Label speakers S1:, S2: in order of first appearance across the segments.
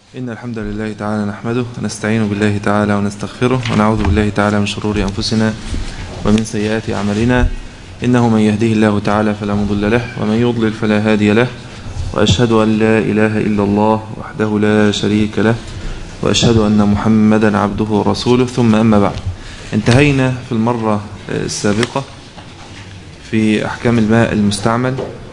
S1: إن الحمد لله تعالى نحمده ونستعين بالله تعالى ونستغفره ونعوذ بالله تعالى من شرور أنفسنا ومن سيئات أعمالنا إنه من يهده الله تعالى فلا مضل له ومن يضلل فلا هادي له وأشهد أن لا إله إلا الله وحده لا شريك له وأشهد أن محمدا عبده ورسوله ثم أما بعد انتهينا في المرة السابقة في أحكام الماء المستعمل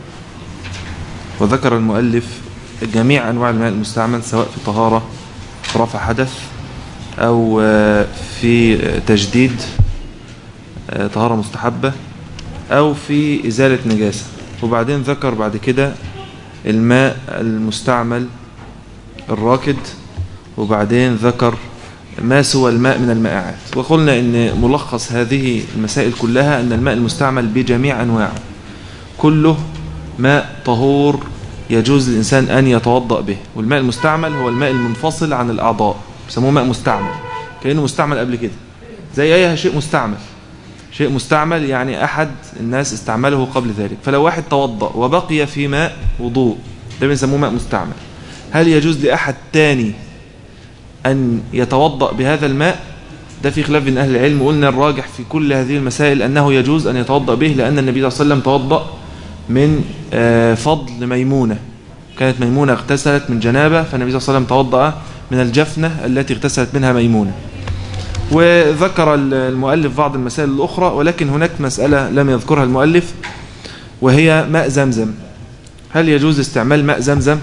S1: وذكر المؤلف جميع أنواع الماء المستعمل سواء في طهارة في رفع حدث أو في تجديد طهارة مستحبة أو في إزالة نجاسة وبعدين ذكر بعد كده الماء المستعمل الراكد وبعدين ذكر ما سوى الماء من المائعات وقلنا ان ملخص هذه المسائل كلها ان الماء المستعمل بجميع انواعه كله ماء طهور يجوز للإنسان أن يتوضأ به والماء المستعمل هو الماء المنفصل عن الأعضاء بيسموه ماء مستعمل كأنه مستعمل قبل كده زي أي شيء مستعمل شيء مستعمل يعني أحد الناس استعمله قبل ذلك فلو واحد توضأ وبقي في ماء وضوء ده بنسموه ماء مستعمل هل يجوز لأحد تاني أن يتوضأ بهذا الماء ده في خلاف بين أهل العلم وقلنا الراجح في كل هذه المسائل أنه يجوز أن يتوضأ به لأن النبي صلى الله عليه وسلم توضأ من فضل ميمونة كانت ميمونة اغتسلت من جنابة فالنبي صلى الله عليه وسلم توضأ من الجفنة التي اغتسلت منها ميمونة وذكر المؤلف بعض المسائل الأخرى ولكن هناك مسألة لم يذكرها المؤلف وهي ماء زمزم هل يجوز استعمال ماء زمزم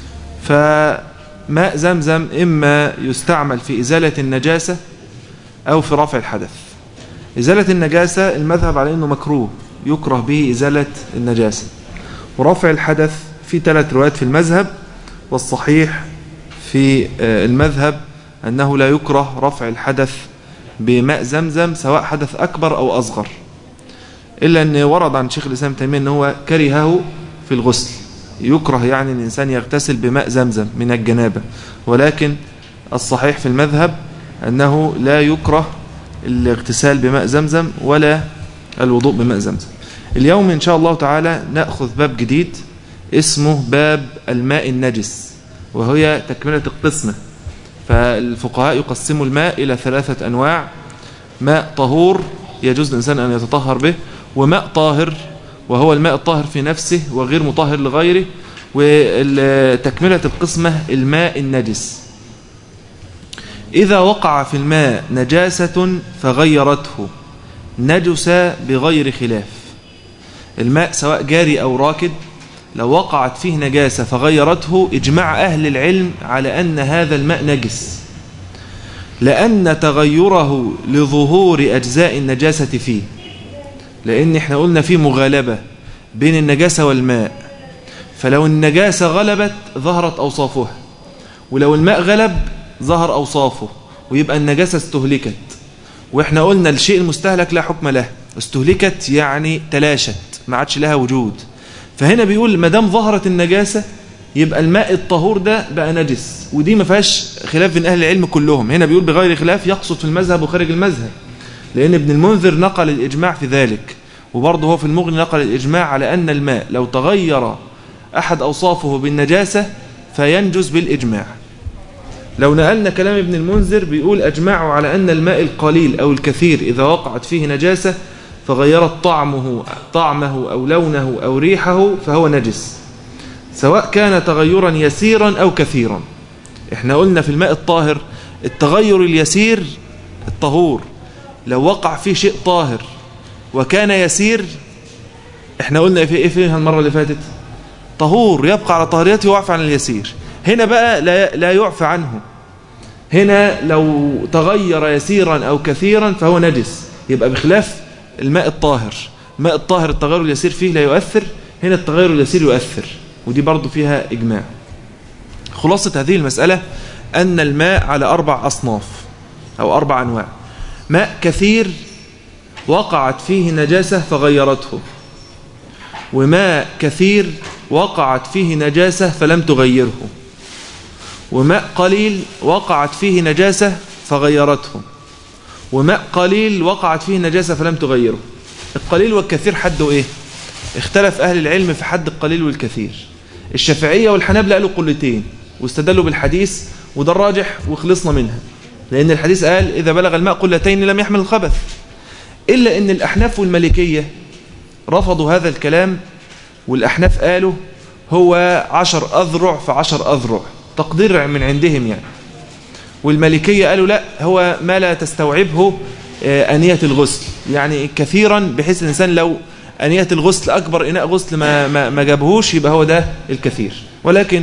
S1: فماء زمزم إما يستعمل في إزالة النجاسة أو في رفع الحدث إزالة النجاسة المذهب على أنه مكروه يكره به إزالة النجاسة ورفع الحدث في ثلاث روايات في المذهب والصحيح في المذهب أنه لا يكره رفع الحدث بماء زمزم سواء حدث أكبر أو أصغر إلا أن ورد عن شيخ الإسلام تيمية أنه كرهه في الغسل يكره يعني الإنسان يغتسل بماء زمزم من الجنابة ولكن الصحيح في المذهب أنه لا يكره الاغتسال بماء زمزم ولا الوضوء بماء زمزم اليوم إن شاء الله تعالى نأخذ باب جديد اسمه باب الماء النجس وهي تكملة القسمة فالفقهاء يقسموا الماء إلى ثلاثة أنواع ماء طهور يجوز الإنسان أن يتطهر به وماء طاهر وهو الماء الطاهر في نفسه وغير مطهر لغيره وتكملة القسمة الماء النجس إذا وقع في الماء نجاسة فغيرته نجس بغير خلاف الماء سواء جاري أو راكد لو وقعت فيه نجاسة فغيرته اجمع أهل العلم على أن هذا الماء نجس لأن تغيره لظهور أجزاء النجاسة فيه لأن احنا قلنا فيه مغالبة بين النجاسة والماء فلو النجاسة غلبت ظهرت أوصافها ولو الماء غلب ظهر أوصافه ويبقى النجاسة استهلكت واحنا قلنا الشيء المستهلك لا حكم له استهلكت يعني تلاشت ما عادش لها وجود فهنا بيقول ما دام ظهرت النجاسة يبقى الماء الطهور ده بقى نجس ودي ما فيهاش خلاف بين اهل العلم كلهم هنا بيقول بغير خلاف يقصد في المذهب وخارج المذهب لان ابن المنذر نقل الاجماع في ذلك وبرضه هو في المغني نقل الاجماع على ان الماء لو تغير احد اوصافه بالنجاسة فينجز بالاجماع لو نقلنا كلام ابن المنذر بيقول أجمعوا على أن الماء القليل أو الكثير إذا وقعت فيه نجاسة فغيرت طعمه طعمه أو لونه أو ريحه فهو نجس سواء كان تغيرا يسيرا أو كثيرا احنا قلنا في الماء الطاهر التغير اليسير الطهور لو وقع فيه شيء طاهر وكان يسير احنا قلنا في ايه فيها المرة اللي فاتت طهور يبقى على طهريته ويعفى عن اليسير هنا بقى لا, لا يعفى عنه هنا لو تغير يسيرا أو كثيرا فهو نجس يبقى بخلاف الماء الطاهر الماء الطاهر التغير اليسير فيه لا يؤثر هنا التغير اليسير يؤثر ودي برضو فيها إجماع خلاصة هذه المسألة أن الماء على أربع أصناف أو أربع أنواع ماء كثير وقعت فيه نجاسة فغيرته وماء كثير وقعت فيه نجاسة فلم تغيره وماء قليل وقعت فيه نجاسة فغيرته وماء قليل وقعت فيه نجاسة فلم تغيره القليل والكثير حده ايه اختلف اهل العلم في حد القليل والكثير الشافعية والحنابلة قالوا قلتين واستدلوا بالحديث وده الراجح وخلصنا منها لأن الحديث قال إذا بلغ الماء قلتين لم يحمل الخبث إلا أن الأحناف والملكية رفضوا هذا الكلام والأحناف قالوا هو عشر أذرع فعشر أذرع تقدير من عندهم يعني والملكية قالوا لا هو ما لا تستوعبه أنية الغسل يعني كثيرا بحيث الإنسان لو أنية الغسل أكبر إناء غسل ما, ما, ما جابهوش يبقى هو ده الكثير ولكن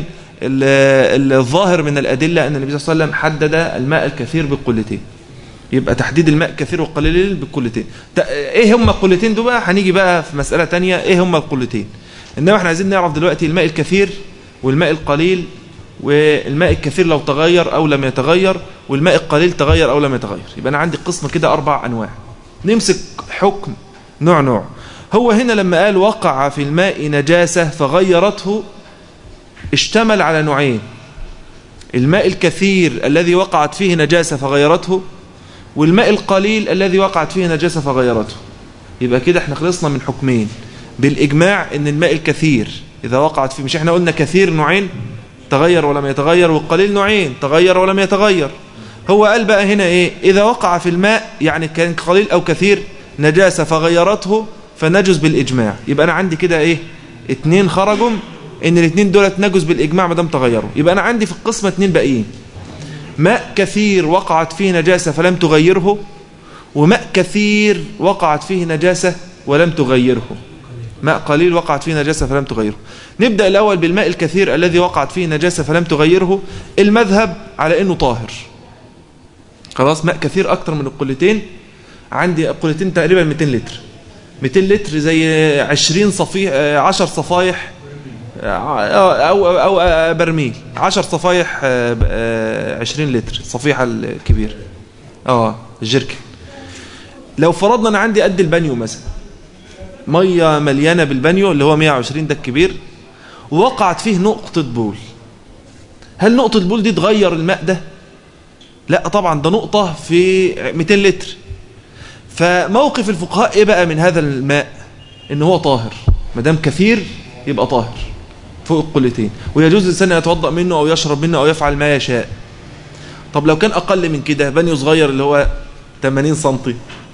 S1: الظاهر من الأدلة أن النبي صلى الله عليه وسلم حدد الماء الكثير بالقلتين يبقى تحديد الماء كثير وقليل بالقلتين ايه هم القلتين دول بقى هنيجي بقى في مسألة تانية ايه هم القلتين انما احنا عايزين نعرف دلوقتي الماء الكثير والماء القليل والماء الكثير لو تغير او لم يتغير والماء القليل تغير او لم يتغير يبقى انا عندي قسمة كده اربع انواع نمسك حكم نوع نوع هو هنا لما قال وقع في الماء نجاسة فغيرته اشتمل على نوعين الماء الكثير الذي وقعت فيه نجاسة فغيرته والماء القليل الذي وقعت فيه نجاسة فغيرته يبقى كده احنا خلصنا من حكمين بالإجماع ان الماء الكثير إذا وقعت فيه مش احنا قلنا كثير نوعين تغير ولم يتغير والقليل نوعين تغير ولم يتغير هو قال بقى هنا ايه إذا وقع في الماء يعني كان قليل أو كثير نجاسة فغيرته فنجز بالإجماع يبقى أنا عندي كده ايه اتنين خرجوا ان الاثنين دولت نجز بالاجماع ما دام تغيروا يبقى انا عندي في القسمه اثنين باقيين ماء كثير وقعت فيه نجاسه فلم تغيره وماء كثير وقعت فيه نجاسه ولم تغيره ماء قليل وقعت فيه نجاسه فلم تغيره نبدا الاول بالماء الكثير الذي وقعت فيه نجاسه فلم تغيره المذهب على انه طاهر خلاص ماء كثير اكتر من القلتين عندي القلتين تقريبا 200 لتر 200 لتر زي 20 صفيح 10 صفايح أو, أو, أو برميل 10 صفايح 20 لتر الصفيحة الكبيرة اه الجركن لو فرضنا أنا عندي قد البانيو مثلا مية مليانة بالبانيو اللي هو 120 ده الكبير ووقعت فيه نقطة بول هل نقطة بول دي تغير الماء ده لا طبعا ده نقطة في 200 لتر فموقف الفقهاء ايه بقى من هذا الماء ان هو طاهر ما دام كثير يبقى طاهر فوق القلتين ويجوز الإنسان يتوضأ منه أو يشرب منه أو يفعل ما يشاء طب لو كان أقل من كده بني صغير اللي هو 80 سنتي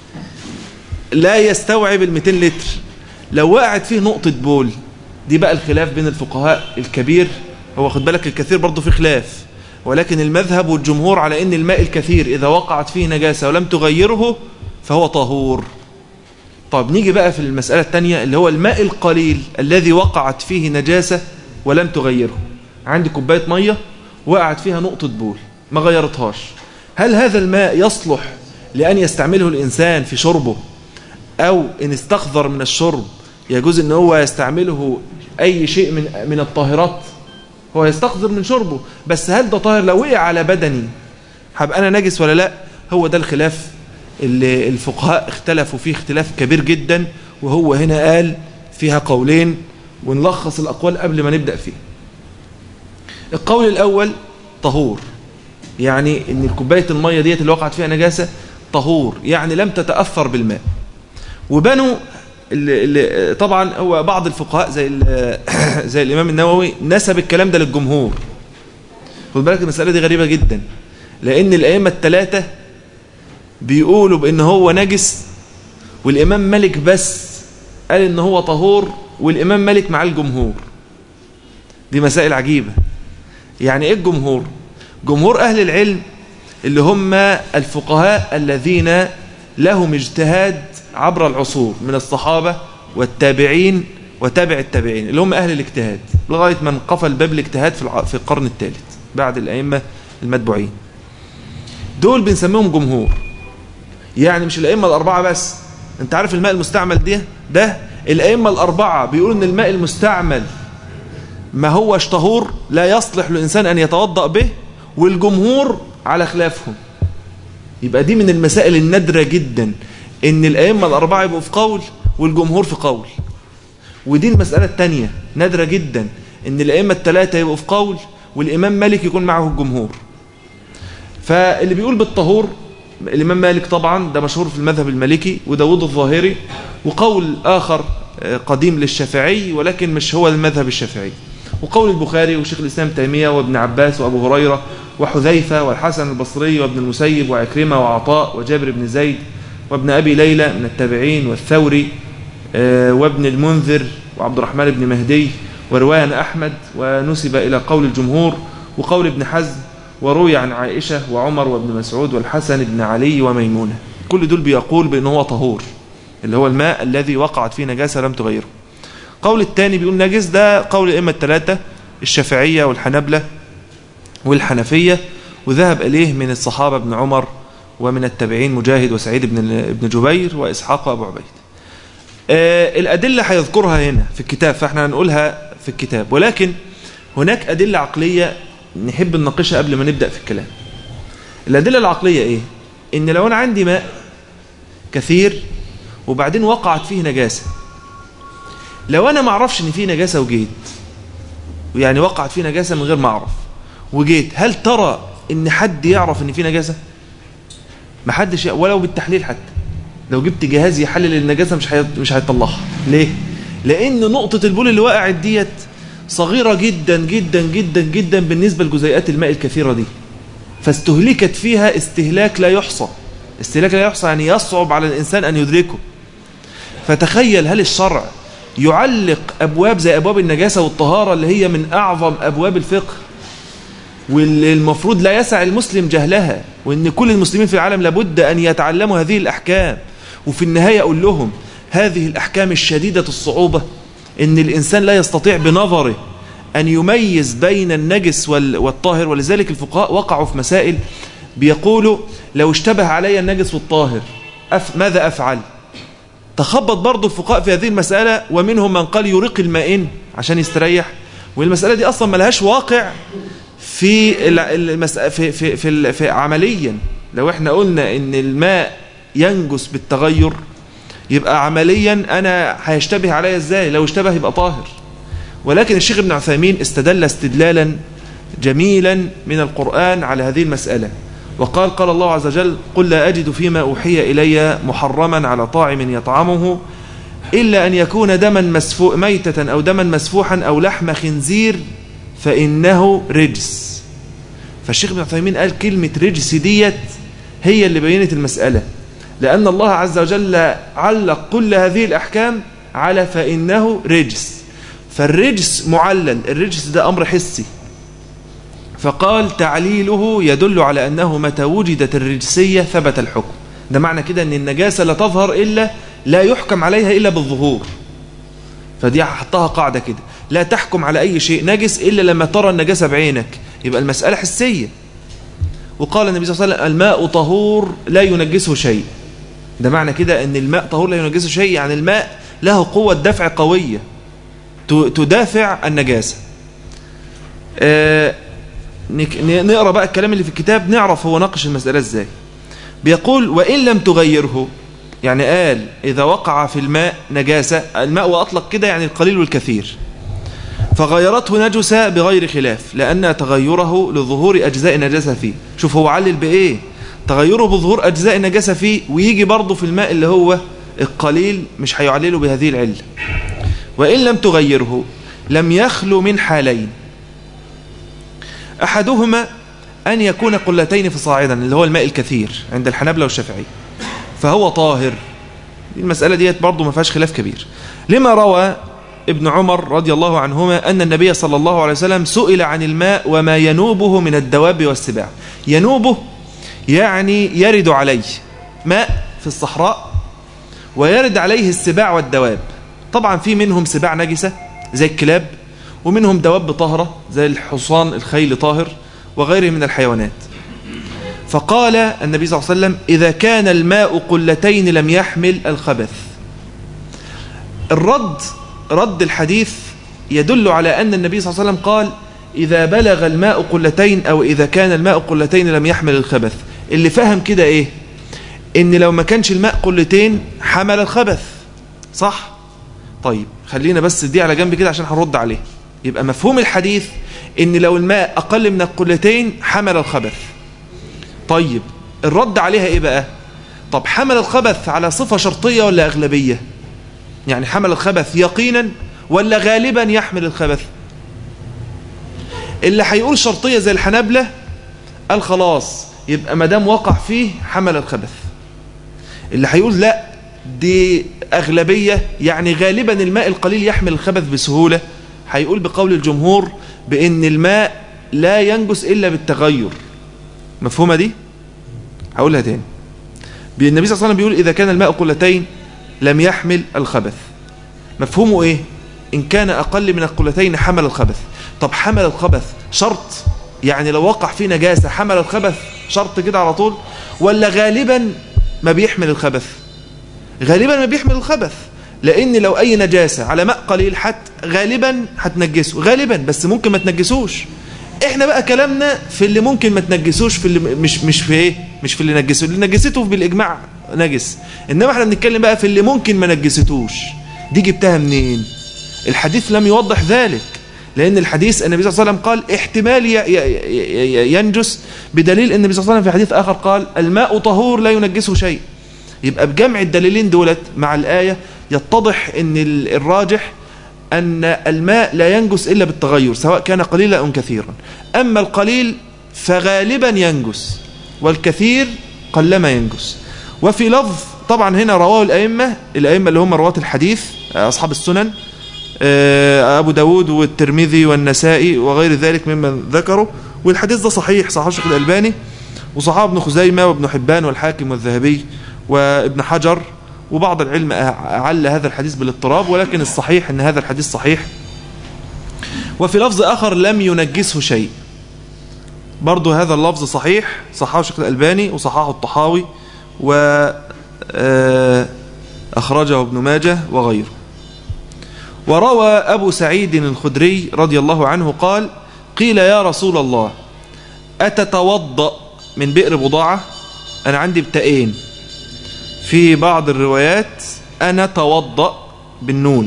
S1: لا يستوعب ال 200 لتر لو وقعت فيه نقطة بول دي بقى الخلاف بين الفقهاء الكبير هو خد بالك الكثير برضه في خلاف ولكن المذهب والجمهور على ان الماء الكثير إذا وقعت فيه نجاسة ولم تغيره فهو طهور طب نيجي بقى في المسألة الثانية اللي هو الماء القليل الذي وقعت فيه نجاسة ولم تغيره عندي كوباية مية وقعت فيها نقطة بول ما غيرتهاش هل هذا الماء يصلح لأن يستعمله الإنسان في شربه أو إن استخضر من الشرب يجوز إن هو يستعمله أي شيء من من الطاهرات هو يستخضر من شربه بس هل ده طاهر لو وقع على بدني هبقى أنا نجس ولا لا هو ده الخلاف اللي الفقهاء اختلفوا فيه اختلاف كبير جدا وهو هنا قال فيها قولين ونلخص الأقوال قبل ما نبدأ فيه القول الأول طهور يعني ان الكوبايه الميه ديت اللي وقعت فيها نجاسه طهور يعني لم تتاثر بالماء وبنوا اللي اللي طبعا هو بعض الفقهاء زي زي الامام النووي نسب الكلام ده للجمهور خد بالك المساله دي غريبه جدا لان الائمه الثلاثه بيقولوا بان هو نجس والامام مالك بس قال ان هو طهور والامام مالك مع الجمهور دي مسائل عجيبه يعني ايه الجمهور جمهور أهل العلم اللي هم الفقهاء الذين لهم اجتهاد عبر العصور من الصحابة والتابعين وتابع التابعين اللي هم أهل الاجتهاد لغاية من قفل باب الاجتهاد في القرن الثالث بعد الأئمة المتبوعين دول بنسميهم جمهور يعني مش الأئمة الأربعة بس انت عارف الماء المستعمل ده ده الأئمة الأربعة بيقولوا ان الماء المستعمل ما هوش طهور لا يصلح للإنسان أن يتوضأ به والجمهور على خلافهم يبقى دي من المسائل النادرة جدا ان الأئمة الأربعة يبقوا في قول والجمهور في قول ودي المسألة الثانية نادرة جدا ان الأئمة الثلاثة يبقوا في قول والإمام مالك يكون معه الجمهور فاللي بيقول بالطهور الإمام مالك طبعا ده مشهور في المذهب المالكي وداود الظاهري وقول آخر قديم للشافعي ولكن مش هو المذهب الشافعي وقول البخاري وشيخ الإسلام تيمية وابن عباس وأبو هريرة وحذيفة والحسن البصري وابن المسيب وعكرمة وعطاء وجابر بن زيد وابن أبي ليلى من التابعين والثوري وابن المنذر وعبد الرحمن بن مهدي ورواية أحمد ونسب إلى قول الجمهور وقول ابن حزم وروي عن عائشة وعمر وابن مسعود والحسن بن علي وميمونة كل دول بيقول بأنه هو طهور اللي هو الماء الذي وقعت فيه نجاسة لم تغيره قول الثاني بيقول نجس ده قول الأئمة الثلاثة الشافعية والحنبلة والحنفية وذهب إليه من الصحابة ابن عمر ومن التابعين مجاهد وسعيد بن ابن جبير وإسحاق وأبو عبيد آه الأدلة هيذكرها هنا في الكتاب فاحنا هنقولها في الكتاب ولكن هناك أدلة عقلية نحب نناقشها قبل ما نبدأ في الكلام الأدلة العقلية إيه؟ إن لو أنا عندي ماء كثير وبعدين وقعت فيه نجاسة لو أنا ما اعرفش إن فيه نجاسة وجيت يعني وقعت فيه نجاسة من غير ما أعرف وجيت هل ترى إن حد يعرف إن فيه نجاسة؟ ما حدش ولو بالتحليل حتى لو جبت جهاز يحلل النجاسة مش حي... مش هيطلعها ليه؟ لأن نقطة البول اللي وقعت ديت صغيرة جدا جدا جدا جدا بالنسبة لجزيئات الماء الكثيرة دي فاستهلكت فيها استهلاك لا يحصى استهلاك لا يحصى يعني يصعب على الإنسان أن يدركه فتخيل هل الشرع يعلق أبواب زي أبواب النجاسة والطهارة اللي هي من أعظم أبواب الفقه واللي المفروض لا يسع المسلم جهلها وأن كل المسلمين في العالم لابد أن يتعلموا هذه الأحكام وفي النهاية أقول لهم هذه الأحكام الشديدة الصعوبة ان الانسان لا يستطيع بنظره ان يميز بين النجس والطاهر ولذلك الفقهاء وقعوا في مسائل بيقولوا لو اشتبه علي النجس والطاهر أف ماذا افعل تخبط برضو الفقهاء في هذه المسألة ومنهم من قال يرق المائن عشان يستريح والمسألة دي اصلا ملهاش واقع في المس... في في في, في عمليا لو احنا قلنا ان الماء ينجس بالتغير يبقى عمليا أنا هيشتبه عليا إزاي لو اشتبه يبقى طاهر ولكن الشيخ ابن عثيمين استدل استدلالا جميلا من القرآن على هذه المسألة وقال قال الله عز وجل قل لا أجد فيما أوحي إلي محرما على طاعم يطعمه إلا أن يكون دما مسفوح ميتة أو دما مسفوحا أو لحم خنزير فإنه رجس فالشيخ ابن عثيمين قال كلمة رجس ديت هي اللي بينت المسألة لأن الله عز وجل علق كل هذه الأحكام على فإنه رجس فالرجس معلل الرجس ده أمر حسي فقال تعليله يدل على أنه متى وجدت الرجسية ثبت الحكم ده معنى كده أن النجاسة لا تظهر إلا لا يحكم عليها إلا بالظهور فدي حطها قاعدة كده لا تحكم على أي شيء نجس إلا لما ترى النجاسة بعينك يبقى المسألة حسية وقال النبي صلى الله عليه وسلم الماء طهور لا ينجسه شيء ده معنى كده ان الماء طهور لا ينجسه شيء يعني الماء له قوة دفع قوية تدافع النجاسة آه نقرأ بقى الكلام اللي في الكتاب نعرف هو ناقش المسألة ازاي بيقول وإن لم تغيره يعني قال إذا وقع في الماء نجاسة الماء وأطلق كده يعني القليل والكثير فغيرته نجسة بغير خلاف لأن تغيره لظهور أجزاء نجاسة فيه شوف هو علل بإيه تغيره بظهور أجزاء النجاسة فيه ويجي برضه في الماء اللي هو القليل مش هيعلله بهذه العلة وإن لم تغيره لم يخلو من حالين أحدهما أن يكون قلتين فصاعدا اللي هو الماء الكثير عند الحنابلة والشافعي فهو طاهر المسألة ديت برضه ما فيهاش خلاف كبير لما روى ابن عمر رضي الله عنهما أن النبي صلى الله عليه وسلم سئل عن الماء وما ينوبه من الدواب والسباع ينوبه يعني يرد عليه ماء في الصحراء ويرد عليه السباع والدواب طبعا في منهم سباع نجسة زي الكلاب ومنهم دواب طاهرة زي الحصان الخيل طاهر وغيره من الحيوانات فقال النبي صلى الله عليه وسلم إذا كان الماء قلتين لم يحمل الخبث الرد رد الحديث يدل على أن النبي صلى الله عليه وسلم قال إذا بلغ الماء قلتين أو إذا كان الماء قلتين لم يحمل الخبث اللي فهم كده إيه إن لو ما كانش الماء قلتين حمل الخبث صح طيب خلينا بس دي على جنب كده عشان هنرد عليه يبقى مفهوم الحديث إن لو الماء أقل من القلتين حمل الخبث طيب الرد عليها إيه بقى طب حمل الخبث على صفة شرطية ولا أغلبية يعني حمل الخبث يقينا ولا غالبا يحمل الخبث اللي هيقول شرطية زي الحنابلة قال خلاص يبقى ما دام وقع فيه حمل الخبث اللي هيقول لا دي أغلبية يعني غالبا الماء القليل يحمل الخبث بسهولة هيقول بقول الجمهور بأن الماء لا ينجس إلا بالتغير مفهومة دي؟ هقولها تاني النبي صلى الله عليه وسلم بيقول إذا كان الماء قلتين لم يحمل الخبث مفهومه إيه؟ إن كان أقل من القلتين حمل الخبث طب حمل الخبث شرط يعني لو وقع فيه نجاسة حمل الخبث شرط كده على طول ولا غالبا ما بيحمل الخبث غالبا ما بيحمل الخبث لأن لو أي نجاسة على ماء قليل حت غالبا هتنجسه غالبا بس ممكن ما تنجسوش احنا بقى كلامنا في اللي ممكن ما تنجسوش في اللي مش مش في ايه مش في اللي نجسه اللي نجسته بالاجماع نجس انما احنا بنتكلم بقى في اللي ممكن ما نجستوش دي جبتها منين الحديث لم يوضح ذلك لان الحديث النبي صلى الله عليه وسلم قال احتمال ينجس بدليل ان النبي صلى الله عليه وسلم في حديث اخر قال الماء طهور لا ينجسه شيء يبقى بجمع الدليلين دولت مع الايه يتضح ان الراجح أن الماء لا ينجس إلا بالتغير سواء كان قليلا أو كثيرا أما القليل فغالبا ينجس والكثير قلما ينجس وفي لفظ طبعا هنا رواه الأئمة الأئمة اللي هم رواة الحديث أصحاب السنن أبو داود والترمذي والنسائي وغير ذلك ممن ذكروا والحديث ده صحيح صحيح الشيخ الألباني وصحاب ابن خزيمة وابن حبان والحاكم والذهبي وابن حجر وبعض العلم أعل هذا الحديث بالاضطراب ولكن الصحيح أن هذا الحديث صحيح وفي لفظ آخر لم ينجسه شيء برضو هذا اللفظ صحيح صححه شيخ الألباني وصححه الطحاوي وأخرجه ابن ماجه وغيره وروى أبو سعيد الخدري رضي الله عنه قال قيل يا رسول الله أتتوضأ من بئر بضاعة أنا عندي بتائين في بعض الروايات أنا توضأ بالنون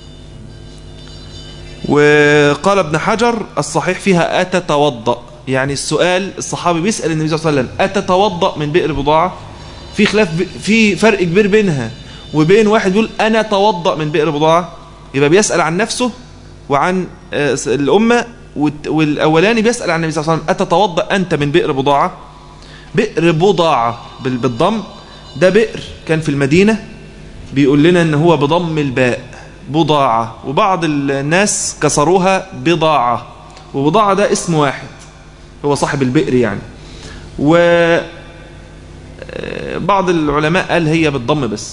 S1: وقال ابن حجر الصحيح فيها أتتوضأ يعني السؤال الصحابي بيسأل النبي صلى الله عليه وسلم أتتوضأ من بئر بضاعة في خلاف في فرق كبير بينها وبين واحد يقول أنا توضأ من بئر بضاعة يبقى بيسأل عن نفسه وعن الأمة والأولاني بيسأل عن النبي صلى الله عليه وسلم أتتوضأ أنت من بئر بضاعة بئر بضاعة بالضم ده بئر كان في المدينة بيقول لنا ان هو بضم الباء بضاعة وبعض الناس كسروها بضاعة وبضاعة ده اسم واحد هو صاحب البئر يعني وبعض العلماء قال هي بالضم بس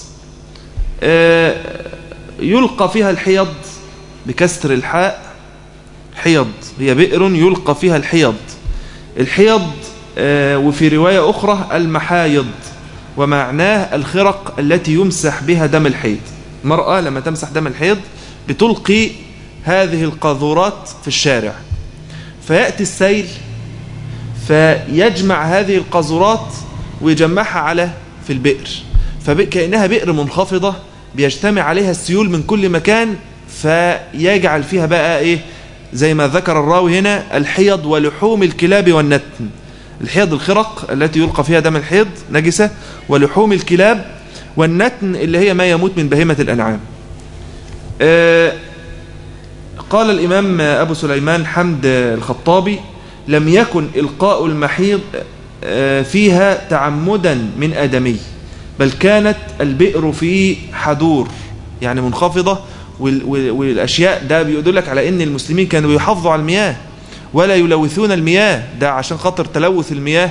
S1: يلقى فيها الحيض بكسر الحاء حيض هي بئر يلقى فيها الحيض الحيض وفي رواية أخرى المحايض ومعناه الخرق التي يمسح بها دم الحيض المرأة لما تمسح دم الحيض بتلقي هذه القاذورات في الشارع فيأتي السيل فيجمع هذه القاذورات ويجمعها على في البئر فكأنها بئر منخفضة بيجتمع عليها السيول من كل مكان فيجعل فيها بقى ايه زي ما ذكر الراوي هنا الحيض ولحوم الكلاب والنتن الحيض الخرق التي يلقى فيها دم الحيض نجسة ولحوم الكلاب والنتن اللي هي ما يموت من بهيمة الأنعام آه قال الإمام أبو سليمان حمد الخطابي لم يكن إلقاء المحيض آه فيها تعمدا من آدمي بل كانت البئر في حدور يعني منخفضة والأشياء ده بيدلك على أن المسلمين كانوا يحافظوا على المياه ولا يلوثون المياه ده عشان خاطر تلوث المياه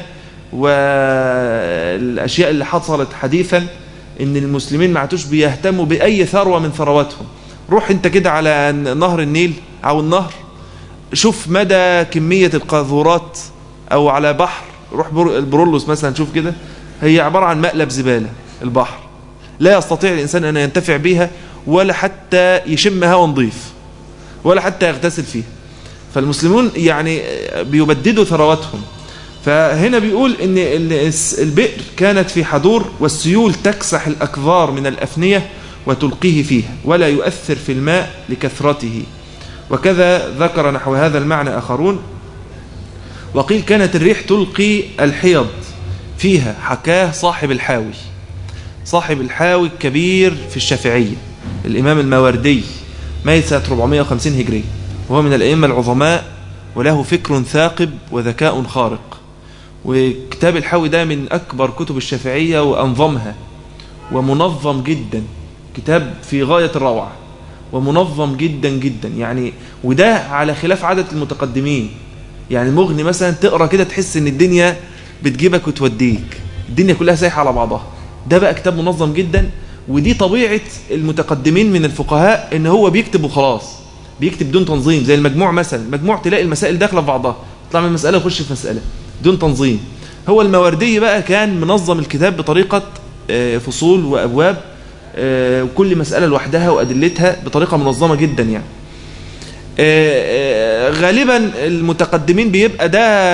S1: والأشياء اللي حصلت حديثا ان المسلمين ما عادوش بيهتموا بأي ثروة من ثرواتهم روح انت كده على نهر النيل او النهر شوف مدى كمية القاذورات او على بحر روح البرولوس مثلا شوف كده هي عبارة عن مقلب زبالة البحر لا يستطيع الإنسان أن ينتفع بها ولا حتى يشم هوا نظيف ولا حتى يغتسل فيه فالمسلمون يعني بيبددوا ثرواتهم فهنا بيقول ان البئر كانت في حضور والسيول تكسح الأكظار من الأفنية وتلقيه فيها ولا يؤثر في الماء لكثرته وكذا ذكر نحو هذا المعنى آخرون وقيل كانت الريح تلقي الحيض فيها حكاه صاحب الحاوي صاحب الحاوي الكبير في الشافعية الإمام الماوردي ميت سنة 450 هجري وهو من الأئمة العظماء وله فكر ثاقب وذكاء خارق وكتاب الحوي ده من أكبر كتب الشافعية وأنظمها ومنظم جدا كتاب في غاية الروعة ومنظم جدا جدا يعني وده على خلاف عادة المتقدمين يعني مغني مثلا تقرأ كده تحس ان الدنيا بتجيبك وتوديك الدنيا كلها سايحة على بعضها ده بقى كتاب منظم جدا ودي طبيعة المتقدمين من الفقهاء ان هو بيكتب وخلاص بيكتب بدون تنظيم زي المجموع مثلا المجموع تلاقي المسائل داخله في بعضها تطلع من مسألة وخش في مسألة بدون تنظيم هو الموردي بقى كان منظم الكتاب بطريقة فصول وأبواب وكل مسألة لوحدها وأدلتها بطريقة منظمة جدا يعني غالبا المتقدمين بيبقى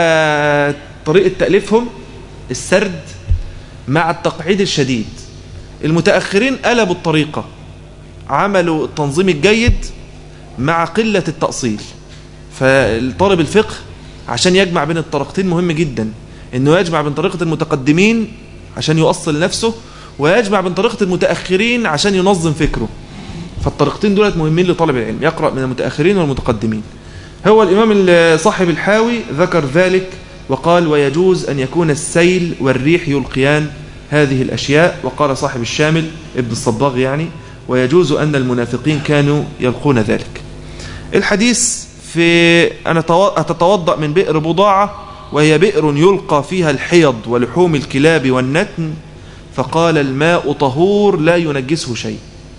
S1: ده طريقة تأليفهم السرد مع التقعيد الشديد المتأخرين قلبوا الطريقة عملوا التنظيم الجيد مع قلة التأصيل فالطالب الفقه عشان يجمع بين الطريقتين مهم جدا انه يجمع بين طريقة المتقدمين عشان يؤصل نفسه ويجمع بين طريقة المتأخرين عشان ينظم فكره فالطريقتين دولت مهمين لطالب العلم يقرأ من المتأخرين والمتقدمين هو الإمام صاحب الحاوي ذكر ذلك وقال ويجوز أن يكون السيل والريح يلقيان هذه الأشياء وقال صاحب الشامل ابن الصباغ يعني ويجوز أن المنافقين كانوا يلقون ذلك الحديث في أنا أتتوضأ من بئر بضاعة وهي بئر يلقى فيها الحيض ولحوم الكلاب والنتن فقال الماء طهور لا ينجسه شيء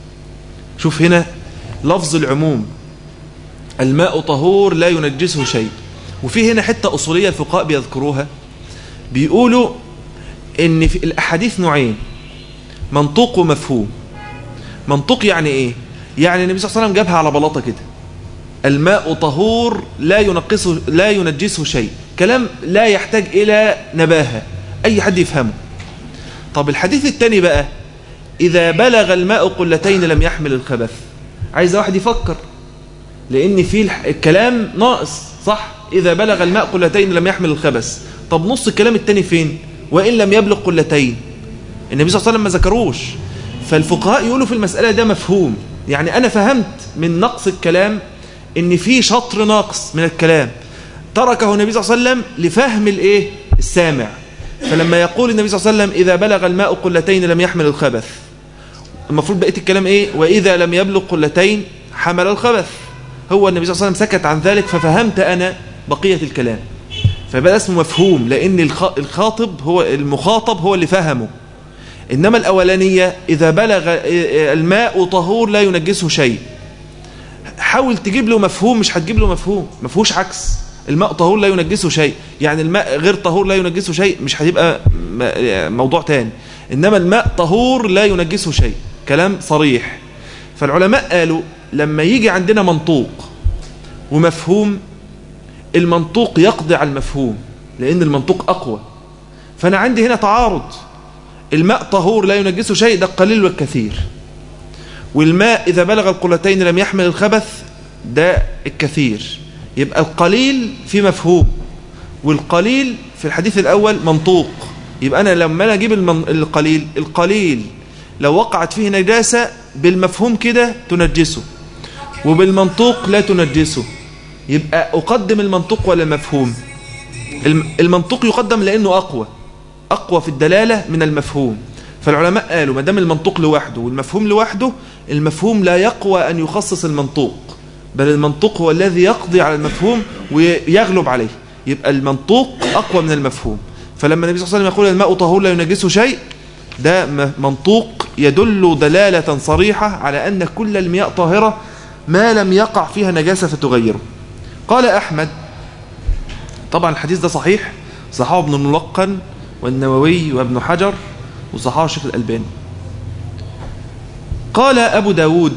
S1: شوف هنا لفظ العموم الماء طهور لا ينجسه شيء وفي هنا حتة أصولية الفقهاء بيذكروها بيقولوا ان في الأحاديث نوعين منطوق ومفهوم منطوق يعني ايه يعني النبي صلى الله عليه وسلم جابها على بلاطة كده الماء طهور لا ينقصه لا ينجسه شيء كلام لا يحتاج إلى نباهة أي حد يفهمه طب الحديث الثاني بقى إذا بلغ الماء قلتين لم يحمل الخبث عايز واحد يفكر لأن في الكلام ناقص صح إذا بلغ الماء قلتين لم يحمل الخبث طب نص الكلام الثاني فين وإن لم يبلغ قلتين النبي صلى الله عليه وسلم ما ذكروش فالفقهاء يقولوا في المسألة ده مفهوم يعني أنا فهمت من نقص الكلام ان في شطر ناقص من الكلام تركه النبي صلى الله عليه وسلم لفهم الايه السامع فلما يقول النبي صلى الله عليه وسلم إذا بلغ الماء قلتين لم يحمل الخبث المفروض بقية الكلام ايه وإذا لم يبلغ قلتين حمل الخبث هو النبي صلى الله عليه وسلم سكت عن ذلك ففهمت أنا بقية الكلام فبقى اسمه مفهوم لأن الخاطب هو المخاطب هو اللي فهمه إنما الأولانية إذا بلغ الماء طهور لا ينجسه شيء حاول تجيب له مفهوم مش هتجيب له مفهوم ما فيهوش عكس الماء طهور لا ينجسه شيء يعني الماء غير طهور لا ينجسه شيء مش هتبقى موضوع تاني إنما الماء طهور لا ينجسه شيء كلام صريح فالعلماء قالوا لما يجي عندنا منطوق ومفهوم المنطوق يقضي على المفهوم لأن المنطوق أقوى فأنا عندي هنا تعارض الماء طهور لا ينجسه شيء ده القليل والكثير والماء إذا بلغ القلتين لم يحمل الخبث ده الكثير يبقى القليل في مفهوم والقليل في الحديث الأول منطوق يبقى أنا لما أنا أجيب المن... القليل القليل لو وقعت فيه نجاسة بالمفهوم كده تنجسه وبالمنطوق لا تنجسه يبقى أقدم المنطوق ولا المفهوم المنطوق يقدم لأنه أقوى أقوى في الدلالة من المفهوم فالعلماء قالوا ما دام المنطوق لوحده والمفهوم لوحده المفهوم لا يقوى أن يخصص المنطوق بل المنطوق هو الذي يقضي على المفهوم ويغلب عليه يبقى المنطوق أقوى من المفهوم فلما النبي صلى الله عليه وسلم يقول الماء طهور لا ينجسه شيء ده منطوق يدل دلالة صريحة على أن كل المياه طاهرة ما لم يقع فيها نجاسة فتغيره قال أحمد طبعا الحديث ده صحيح صحابه ابن الملقن والنووي وابن حجر وصحابه الشيخ الألباني قال أبو داود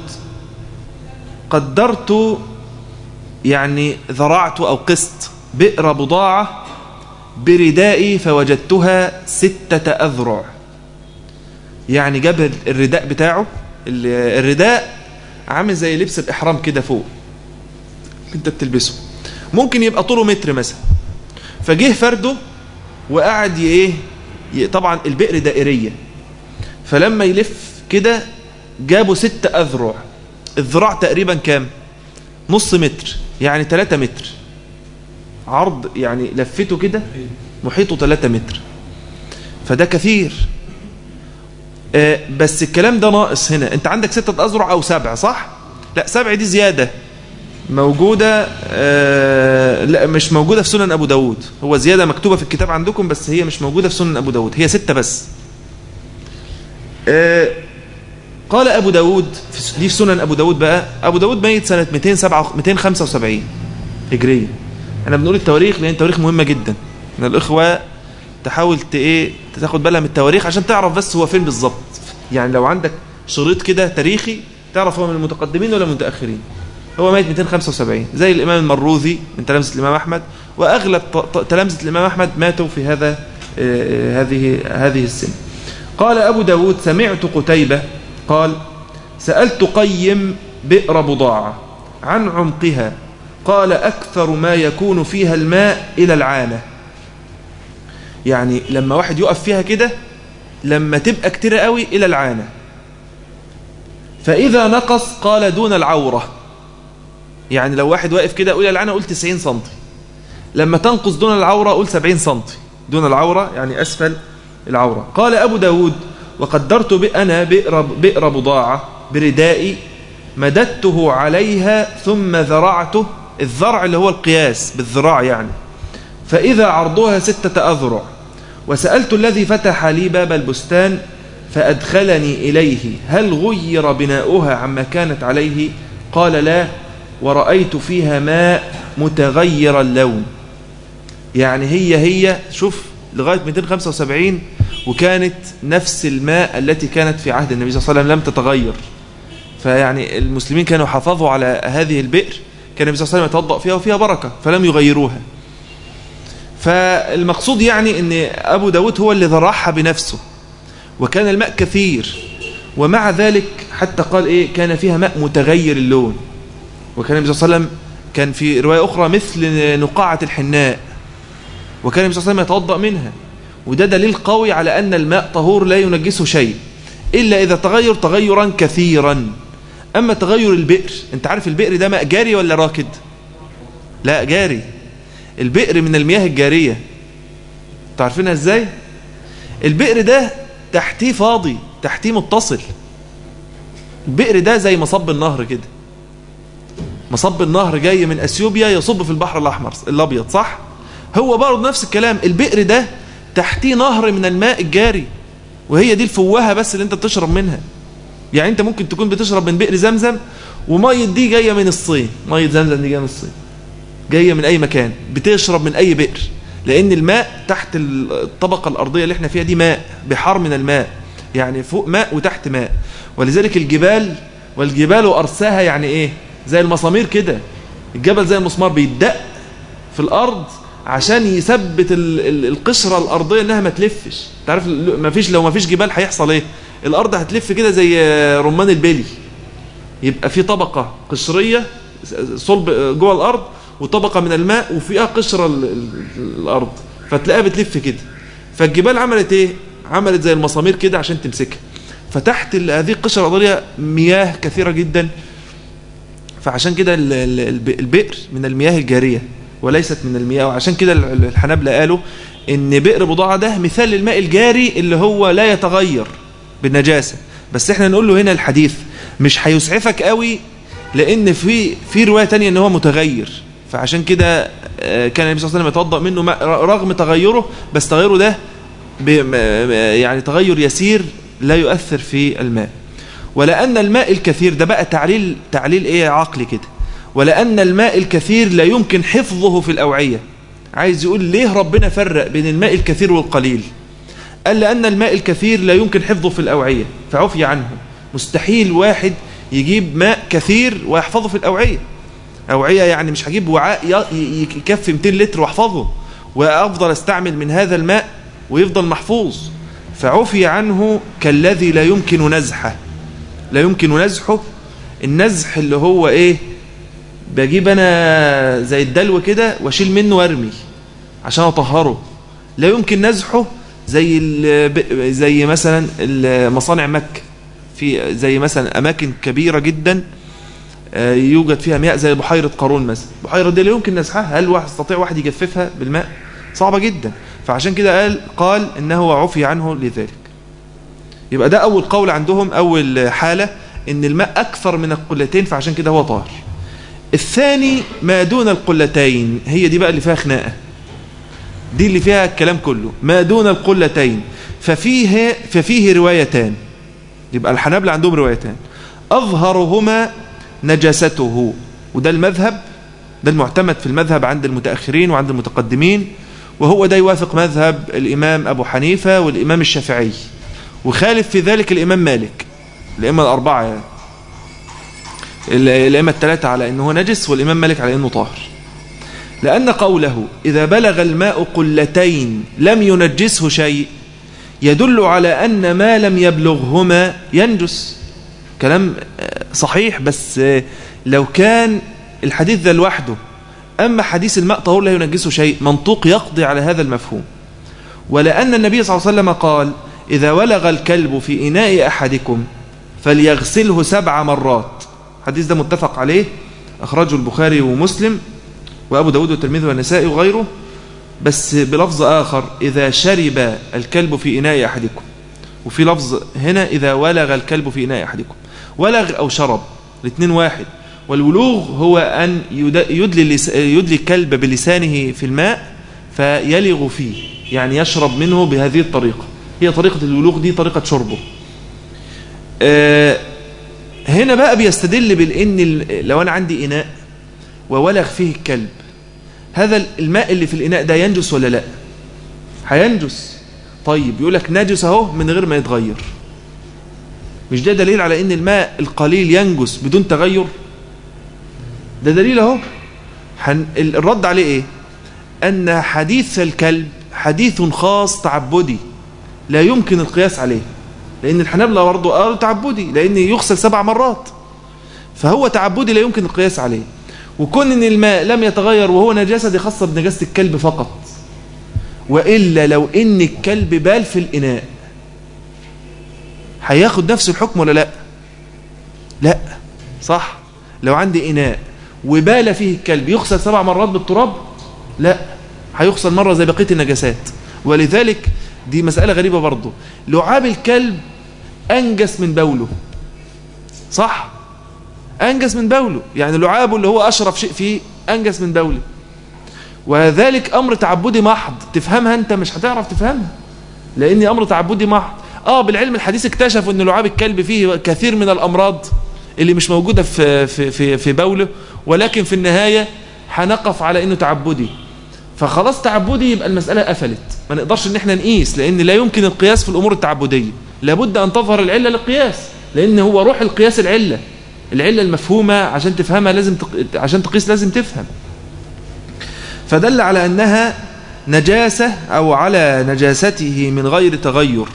S1: قدرت يعني ذرعت أو قسط بئر بضاعة بردائي فوجدتها ستة أذرع يعني جاب الرداء بتاعه الرداء عامل زي لبس الإحرام كده فوق انت بتلبسه ممكن يبقى طوله متر مثلا فجه فرده وقعد ايه طبعا البئر دائرية فلما يلف كده جابوا ست أذرع الذراع تقريبا كام نص متر يعني 3 متر عرض يعني لفته كده محيطه 3 متر فده كثير آه، بس الكلام ده ناقص هنا انت عندك ستة أذرع أو سبع صح؟ لا سبع دي زيادة موجودة آه لا مش موجودة في سنن أبو داود هو زيادة مكتوبة في الكتاب عندكم بس هي مش موجودة في سنن أبو داود هي ستة بس آه قال أبو داود في دي في سنن أبو داود بقى أبو داود ميت سنة 275 هجرية احنا بنقول التواريخ لأن التواريخ مهمة جدا من الإخوة تحاول ايه تاخد بالها من التواريخ عشان تعرف بس هو فين بالظبط يعني لو عندك شريط كده تاريخي تعرف هو من المتقدمين ولا المتأخرين هو ميت 275 زي الإمام المروذي من تلامذة الإمام أحمد وأغلب تلامذة الإمام أحمد ماتوا في هذا هذه هذه السن قال أبو داود سمعت قتيبة قال سألت قيم بئر بضاعة عن عمقها قال أكثر ما يكون فيها الماء إلى العانة يعني لما واحد يقف فيها كده لما تبقى كتير قوي إلى العانة فإذا نقص قال دون العورة يعني لو واحد واقف كده أقول العانة أقول 90 سنتي لما تنقص دون العورة أقول 70 سنتي دون العورة يعني أسفل العورة قال أبو داود وقدرت أنا بئر, بئر بضاعة بردائي مددته عليها ثم ذرعته الذرع اللي هو القياس بالذراع يعني فإذا عرضها ستة أذرع وسألت الذي فتح لي باب البستان فأدخلني إليه هل غير بناؤها عما كانت عليه قال لا ورأيت فيها ماء متغير اللون يعني هي هي شوف لغاية 275 وكانت نفس الماء التي كانت في عهد النبي صلى الله عليه وسلم لم تتغير فيعني المسلمين كانوا حافظوا على هذه البئر كان النبي صلى الله عليه وسلم يتوضأ فيها وفيها بركة فلم يغيروها فالمقصود يعني ان أبو داود هو اللي ذرعها بنفسه وكان الماء كثير ومع ذلك حتى قال إيه كان فيها ماء متغير اللون وكان النبي صلى الله عليه وسلم كان في رواية أخرى مثل نقاعة الحناء وكان النبي صلى الله عليه وسلم يتوضأ منها وده دليل قوي على أن الماء طهور لا ينجسه شيء إلا إذا تغير تغيرا كثيرا أما تغير البئر أنت عارف البئر ده ماء جاري ولا راكد لا جاري البئر من المياه الجارية تعرفينها ازاي البئر ده تحتيه فاضي تحتيه متصل البئر ده زي مصب النهر كده مصب النهر جاي من اثيوبيا يصب في البحر الاحمر الابيض صح هو برضه نفس الكلام البئر ده تحتيه نهر من الماء الجاري وهي دي الفوهه بس اللي انت بتشرب منها يعني انت ممكن تكون بتشرب من بئر زمزم وميه دي جايه من الصين ميه زمزم دي جايه من الصين جاية من أي مكان بتشرب من أي بئر لأن الماء تحت الطبقة الأرضية اللي احنا فيها دي ماء بحار من الماء يعني فوق ماء وتحت ماء ولذلك الجبال والجبال أرساها يعني إيه زي المسامير كده الجبل زي المسمار بيدق في الأرض عشان يثبت القشرة الأرضية إنها ما تلفش تعرف ما فيش لو ما فيش جبال هيحصل إيه الأرض هتلف كده زي رمان البلي يبقى في طبقة قشرية صلب جوه الأرض وطبقة من الماء وفيها قشرة الأرض فتلاقيها بتلف كده فالجبال عملت ايه عملت زي المسامير كده عشان تمسكها فتحت هذه القشرة الأرضية مياه كثيرة جدا فعشان كده البئر من المياه الجارية وليست من المياه وعشان كده الحنابلة قالوا ان بئر بضاعة ده مثال للماء الجاري اللي هو لا يتغير بالنجاسة بس احنا نقول له هنا الحديث مش هيسعفك قوي لان في في رواية تانية ان هو متغير فعشان كده كان النبي صلى الله عليه وسلم يتوضأ منه رغم تغيره بس تغيره ده يعني تغير يسير لا يؤثر في الماء ولأن الماء الكثير ده بقى تعليل تعليل ايه عقلي كده ولأن الماء الكثير لا يمكن حفظه في الأوعية عايز يقول ليه ربنا فرق بين الماء الكثير والقليل قال لأن الماء الكثير لا يمكن حفظه في الأوعية فعفي عنه مستحيل واحد يجيب ماء كثير ويحفظه في الأوعية أوعية يعني مش هجيب وعاء يكفي 200 لتر واحفظه وأفضل استعمل من هذا الماء ويفضل محفوظ فعفي عنه كالذي لا يمكن نزحه لا يمكن نزحه النزح اللي هو ايه بجيب انا زي الدلو كده واشيل منه وارمي عشان اطهره لا يمكن نزحه زي زي مثلا مصانع مكة في زي مثلا اماكن كبيرة جدا آه، يوجد فيها مياه زي بحيرة قارون مثلا بحيرة دي لا يمكن نسحها هل واحد يستطيع واحد يجففها بالماء صعبة جدا فعشان كده قال قال إنه عفي عنه لذلك يبقى ده أول قول عندهم أول حالة إن الماء أكثر من القلتين فعشان كده هو طاهر الثاني ما دون القلتين هي دي بقى اللي فيها خناقة دي اللي فيها الكلام كله ما دون القلتين ففيه, ففيه روايتان يبقى الحنابلة عندهم روايتان أظهرهما نجاسته وده المذهب ده المعتمد في المذهب عند المتأخرين وعند المتقدمين وهو ده يوافق مذهب الإمام أبو حنيفة والإمام الشافعي وخالف في ذلك الإمام مالك الإمام الأربعة يعني الأئمة الثلاثة على أنه نجس والإمام مالك على أنه طاهر لأن قوله إذا بلغ الماء قلتين لم ينجسه شيء يدل على أن ما لم يبلغهما ينجس كلام صحيح بس لو كان الحديث ذا لوحده أما حديث الماء طهور لا ينجسه شيء منطوق يقضي على هذا المفهوم ولأن النبي صلى الله عليه وسلم قال إذا ولغ الكلب في إناء أحدكم فليغسله سبع مرات الحديث ده متفق عليه أخرجه البخاري ومسلم وأبو داود والترمذي والنسائي وغيره بس بلفظ آخر إذا شرب الكلب في إناء أحدكم وفي لفظ هنا إذا ولغ الكلب في إناء أحدكم ولغ أو شرب الاثنين واحد والولوغ هو أن يدلي, يدلي الكلب بلسانه في الماء فيلغ فيه يعني يشرب منه بهذه الطريقة هي طريقة الولوغ دي طريقة شربه آه هنا بقى بيستدل بالإن لو أنا عندي إناء وولغ فيه الكلب هذا الماء اللي في الإناء ده ينجس ولا لا هينجس طيب يقول لك نجس اهو من غير ما يتغير مش ده دليل على ان الماء القليل ينجس بدون تغير ده دليل اهو الرد عليه ايه ان حديث الكلب حديث خاص تعبدي لا يمكن القياس عليه لان الحنابلة برضه قالوا تعبدي لان يغسل سبع مرات فهو تعبدي لا يمكن القياس عليه وكون ان الماء لم يتغير وهو نجاسة دي خاصة بنجاسة الكلب فقط وإلا لو ان الكلب بال في الإناء هياخد نفس الحكم ولا لا لا صح لو عندي إناء وبال فيه الكلب يغسل سبع مرات بالتراب لا هيغسل مرة زي بقية النجاسات ولذلك دي مسألة غريبة برضه لعاب الكلب أنجس من بوله صح أنجس من بوله يعني لعابه اللي هو أشرف شيء فيه أنجس من بوله وذلك أمر تعبدي محض تفهمها أنت مش هتعرف تفهمها لأن أمر تعبدي محض آه بالعلم الحديث اكتشفوا أن لعاب الكلب فيه كثير من الأمراض اللي مش موجودة في, في, في, في بوله ولكن في النهاية هنقف على أنه تعبدي فخلاص تعبدي يبقى المسألة قفلت ما نقدرش ان احنا نقيس لأن لا يمكن القياس في الأمور التعبدية لابد أن تظهر العلة للقياس لأن هو روح القياس العلة العلة المفهومة عشان تفهمها لازم تق... عشان تقيس لازم تفهم فدل على أنها نجاسة أو على نجاسته من غير تغير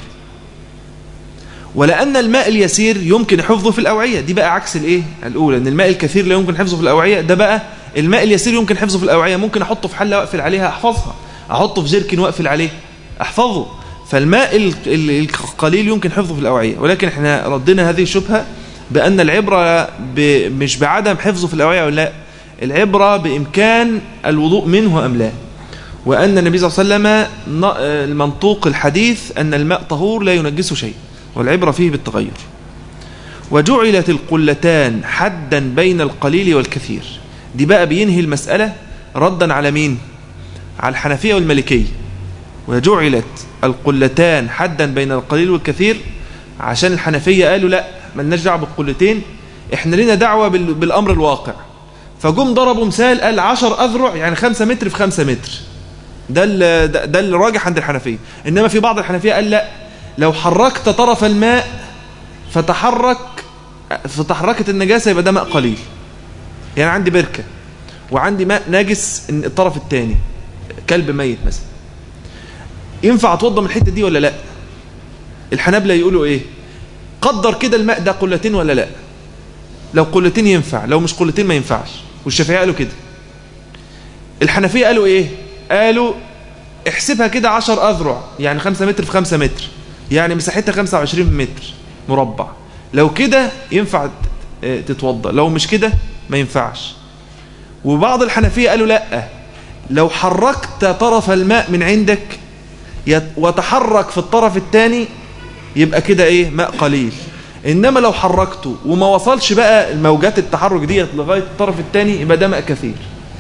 S1: ولأن الماء اليسير يمكن حفظه في الأوعية دي بقى عكس الإيه الأولى أن الماء الكثير لا يمكن حفظه في الأوعية ده بقى الماء اليسير يمكن حفظه في الأوعية ممكن أحطه في حلة وأقفل عليها أحفظها أحطه في جيركن وأقفل عليه أحفظه فالماء القليل يمكن حفظه في الأوعية ولكن احنا ردنا هذه الشبهة بأن العبرة مش بعدم حفظه في الأوعية ولا لا العبرة بإمكان الوضوء منه أم لا وأن النبي صلى الله عليه وسلم المنطوق الحديث أن الماء طهور لا ينجسه شيء والعبرة فيه بالتغير وجعلت القلتان حدا بين القليل والكثير دي بقى بينهي المسألة ردا على مين على الحنفية والملكية وجعلت القلتان حدا بين القليل والكثير عشان الحنفية قالوا لا ملناش دعوه بالقلتين احنا لنا دعوة بالأمر الواقع فجم ضربوا مثال قال 10 أذرع يعني 5 متر في 5 متر ده ده, ده اللي راجح عند الحنفية إنما في بعض الحنفية قال لا لو حركت طرف الماء فتحرك فتحركت النجاسة يبقى ده ماء قليل يعني عندي بركة وعندي ماء ناجس الطرف الثاني كلب ميت مثلا ينفع اتوضى من الحتة دي ولا لا الحنابلة يقولوا ايه قدر كده الماء ده قلتين ولا لا لو قلتين ينفع لو مش قلتين ما ينفعش والشافعية قالوا كده الحنفية قالوا ايه قالوا احسبها كده 10 أذرع يعني 5 متر في 5 متر يعني مساحتها 25 متر مربع لو كده ينفع تتوضى لو مش كده ما ينفعش وبعض الحنفية قالوا لا لو حركت طرف الماء من عندك وتحرك في الطرف الثاني يبقى كده ايه ماء قليل انما لو حركته وما وصلش بقى الموجات التحرك ديت لغايه الطرف الثاني يبقى ده ماء كثير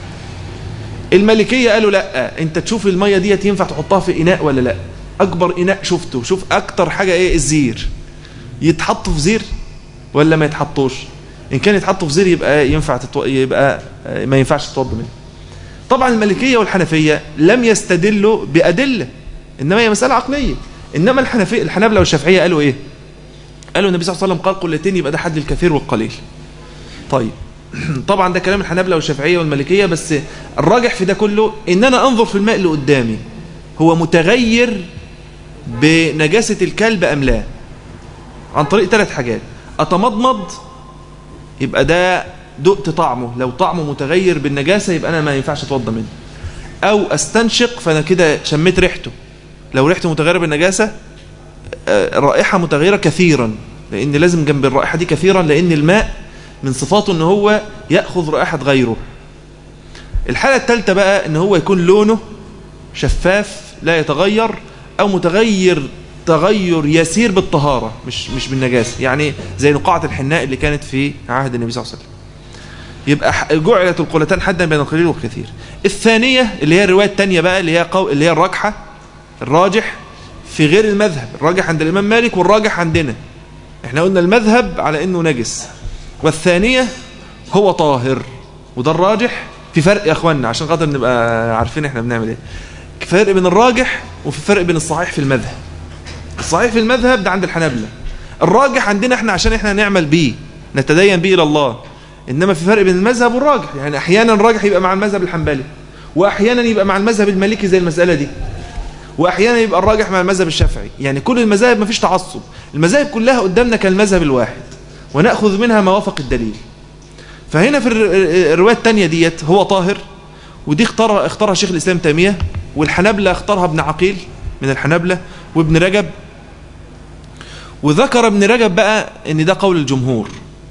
S1: الملكيه قالوا لا انت تشوف الميه ديت ينفع تحطها في اناء ولا لا اكبر اناء شفته شوف اكتر حاجه ايه الزير يتحط في زير ولا ما يتحطوش ان كان يتحط في زير يبقى ينفع تتو... يبقى ما ينفعش تتوضى منه طبعا الملكيه والحنفيه لم يستدلوا بادله انما هي مساله عقليه انما الحنفيه الحنابلة والشافعيه قالوا ايه قالوا النبي صلى الله عليه وسلم قال قلتين يبقى ده حد الكثير والقليل طيب طبعا ده كلام الحنابلة والشافعية والمالكية بس الراجح في ده كله ان انا انظر في الماء اللي قدامي هو متغير بنجاسة الكلب ام لا عن طريق ثلاث حاجات اتمضمض يبقى ده دقت طعمه لو طعمه متغير بالنجاسة يبقى انا ما ينفعش اتوضى منه او استنشق فانا كده شميت ريحته لو ريحته متغيرة بالنجاسة رائحة متغيرة كثيرا لان لازم جنب الرائحة دي كثيرا لان الماء من صفاته ان هو يأخذ رائحة غيره الحالة الثالثة بقى ان هو يكون لونه شفاف لا يتغير او متغير تغير يسير بالطهارة مش مش بالنجاسة يعني زي نقاعة الحناء اللي كانت في عهد النبي صلى الله عليه وسلم يبقى جعلت القلتان حدا بين القليل والكثير الثانية اللي هي الرواية الثانية بقى اللي هي قو... اللي هي الراجحة الراجح في غير المذهب الراجح عند الإمام مالك والراجح عندنا احنا قلنا المذهب على انه نجس والثانية هو طاهر وده الراجح في فرق يا اخوانا عشان خاطر نبقى عارفين احنا بنعمل ايه فرق بين الراجح وفي فرق بين الصحيح في المذهب الصحيح في المذهب ده عند الحنابلة الراجح عندنا احنا عشان احنا نعمل بيه نتدين بيه الى الله انما في فرق بين المذهب والراجح يعني احيانا الراجح يبقى مع المذهب الحنبلي واحيانا يبقى مع المذهب المالكي زي المسألة دي واحيانا يبقى الراجح مع المذهب الشافعي يعني كل المذاهب ما فيش تعصب المذاهب كلها قدامنا كالمذهب الواحد ونأخذ منها ما وافق الدليل فهنا في الرواية الثانية ديت هو طاهر ودي اختارها اختارها شيخ الإسلام تيمية والحنبلة اختارها ابن عقيل من الحنبلة وابن رجب وذكر ابن رجب بقى ان ده قول الجمهور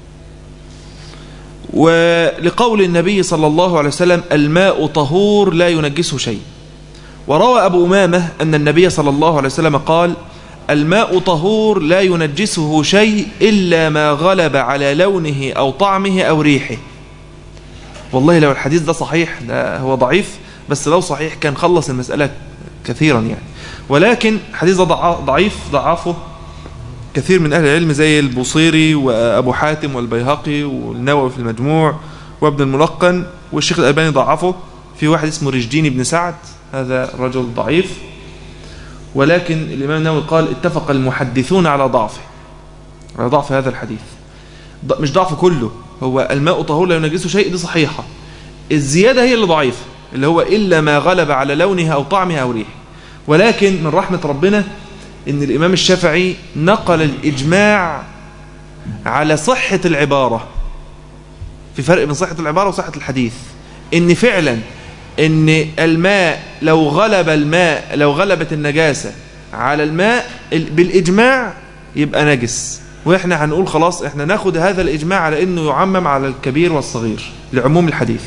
S1: ولقول النبي صلى الله عليه وسلم الماء طهور لا ينجسه شيء وروى أبو أمامة أن النبي صلى الله عليه وسلم قال الماء طهور لا ينجسه شيء إلا ما غلب على لونه أو طعمه أو ريحه والله لو الحديث ده صحيح ده هو ضعيف بس لو صحيح كان خلص المسألة كثيرا يعني ولكن حديث ده ضعيف ضعفه كثير من أهل العلم زي البوصيري وأبو حاتم والبيهقي والنووي في المجموع وابن الملقن والشيخ الألباني ضعفه في واحد اسمه رجدين بن سعد هذا رجل ضعيف ولكن الإمام النووي قال اتفق المحدثون على ضعفه على ضعف هذا الحديث مش ضعف كله هو الماء طهور لا ينجسه شيء دي صحيحة الزيادة هي اللي ضعيفة اللي هو إلا ما غلب على لونها أو طعمها أو ريحه ولكن من رحمة ربنا ان الإمام الشافعي نقل الإجماع على صحة العبارة في فرق بين صحة العبارة وصحة الحديث ان فعلا ان الماء لو غلب الماء لو غلبت النجاسة على الماء بالإجماع يبقى نجس واحنا هنقول خلاص احنا ناخد هذا الإجماع على انه يعمم على الكبير والصغير لعموم الحديث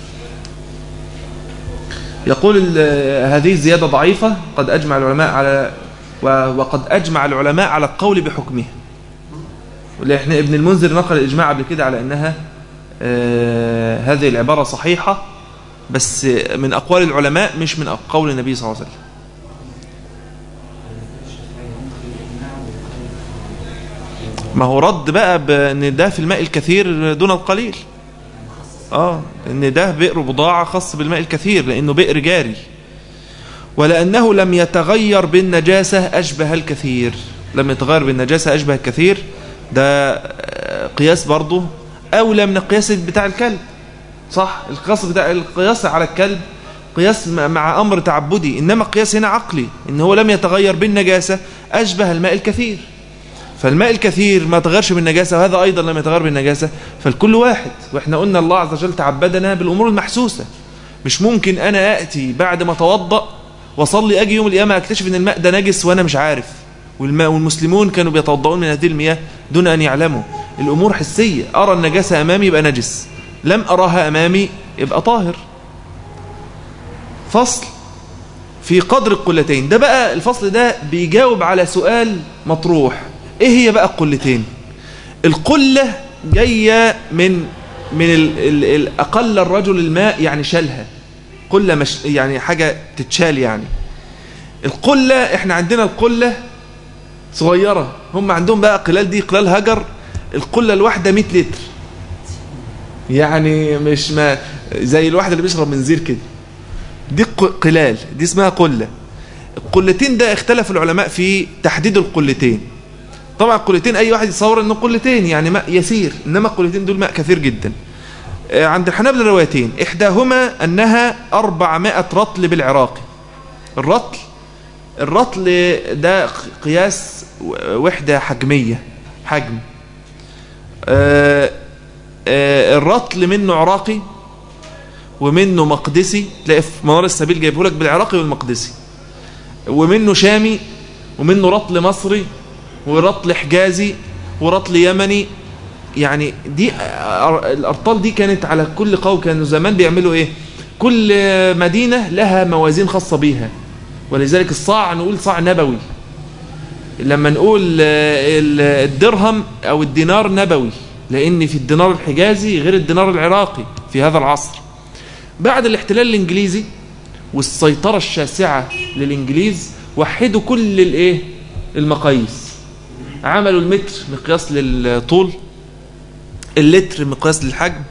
S1: يقول هذه الزيادة ضعيفة قد أجمع العلماء على وقد أجمع العلماء على القول بحكمها احنا ابن المنذر نقل الإجماع قبل كده على أنها آه هذه العبارة صحيحة بس من أقوال العلماء مش من قول النبي صلى الله عليه وسلم ما هو رد بقى بأن ده في الماء الكثير دون القليل اه ان ده بئر بضاعة خاص بالماء الكثير لأنه بئر جاري ولأنه لم يتغير بالنجاسة أشبه الكثير لم يتغير بالنجاسة أشبه الكثير ده قياس برضه أولى من القياس بتاع الكلب صح القياس بتاع القياس على الكلب قياس مع أمر تعبدي إنما القياس هنا عقلي إن هو لم يتغير بالنجاسة أشبه الماء الكثير فالماء الكثير ما تغيرش بالنجاسة وهذا أيضا لم يتغير بالنجاسة فالكل واحد وإحنا قلنا الله عز وجل تعبدنا بالأمور المحسوسة مش ممكن أنا أأتي بعد ما توضأ وصلي أجي يوم القيامة أكتشف أن الماء ده نجس وأنا مش عارف والماء والمسلمون كانوا بيتوضؤون من هذه المياه دون أن يعلموا الأمور حسية أرى النجاسة أمامي يبقى نجس لم أراها أمامي يبقى طاهر فصل في قدر القلتين ده بقى الفصل ده بيجاوب على سؤال مطروح ايه هي بقى القلتين القلة جاية من من ال ال ال أقل الرجل الماء يعني شالها قلة مش يعني حاجة تتشال يعني القلة احنا عندنا القلة صغيرة هم عندهم بقى قلال دي قلال هجر القلة الواحدة 100 لتر يعني مش ما زي الواحد اللي بيشرب منزير كده دي قلال دي اسمها قلة القلتين ده اختلف العلماء في تحديد القلتين طبعا القلتين اي واحد يتصور انه قلتين يعني ماء يسير انما القلتين دول ماء كثير جدا عند الحنابلة روايتين احداهما انها 400 رطل بالعراقي الرطل الرطل ده قياس وحدة حجمية حجم الرطل منه عراقي ومنه مقدسي تلاقي في منار السبيل جايبه لك بالعراقي والمقدسي ومنه شامي ومنه رطل مصري ورطل حجازي ورطل يمني يعني دي الارطال دي كانت على كل قوم كانوا زمان بيعملوا ايه كل مدينة لها موازين خاصة بيها ولذلك الصاع نقول صاع نبوي لما نقول الدرهم او الدينار نبوي لان في الدينار الحجازي غير الدينار العراقي في هذا العصر بعد الاحتلال الانجليزي والسيطرة الشاسعة للانجليز وحدوا كل الايه المقاييس عملوا المتر مقياس للطول اللتر مقياس للحجم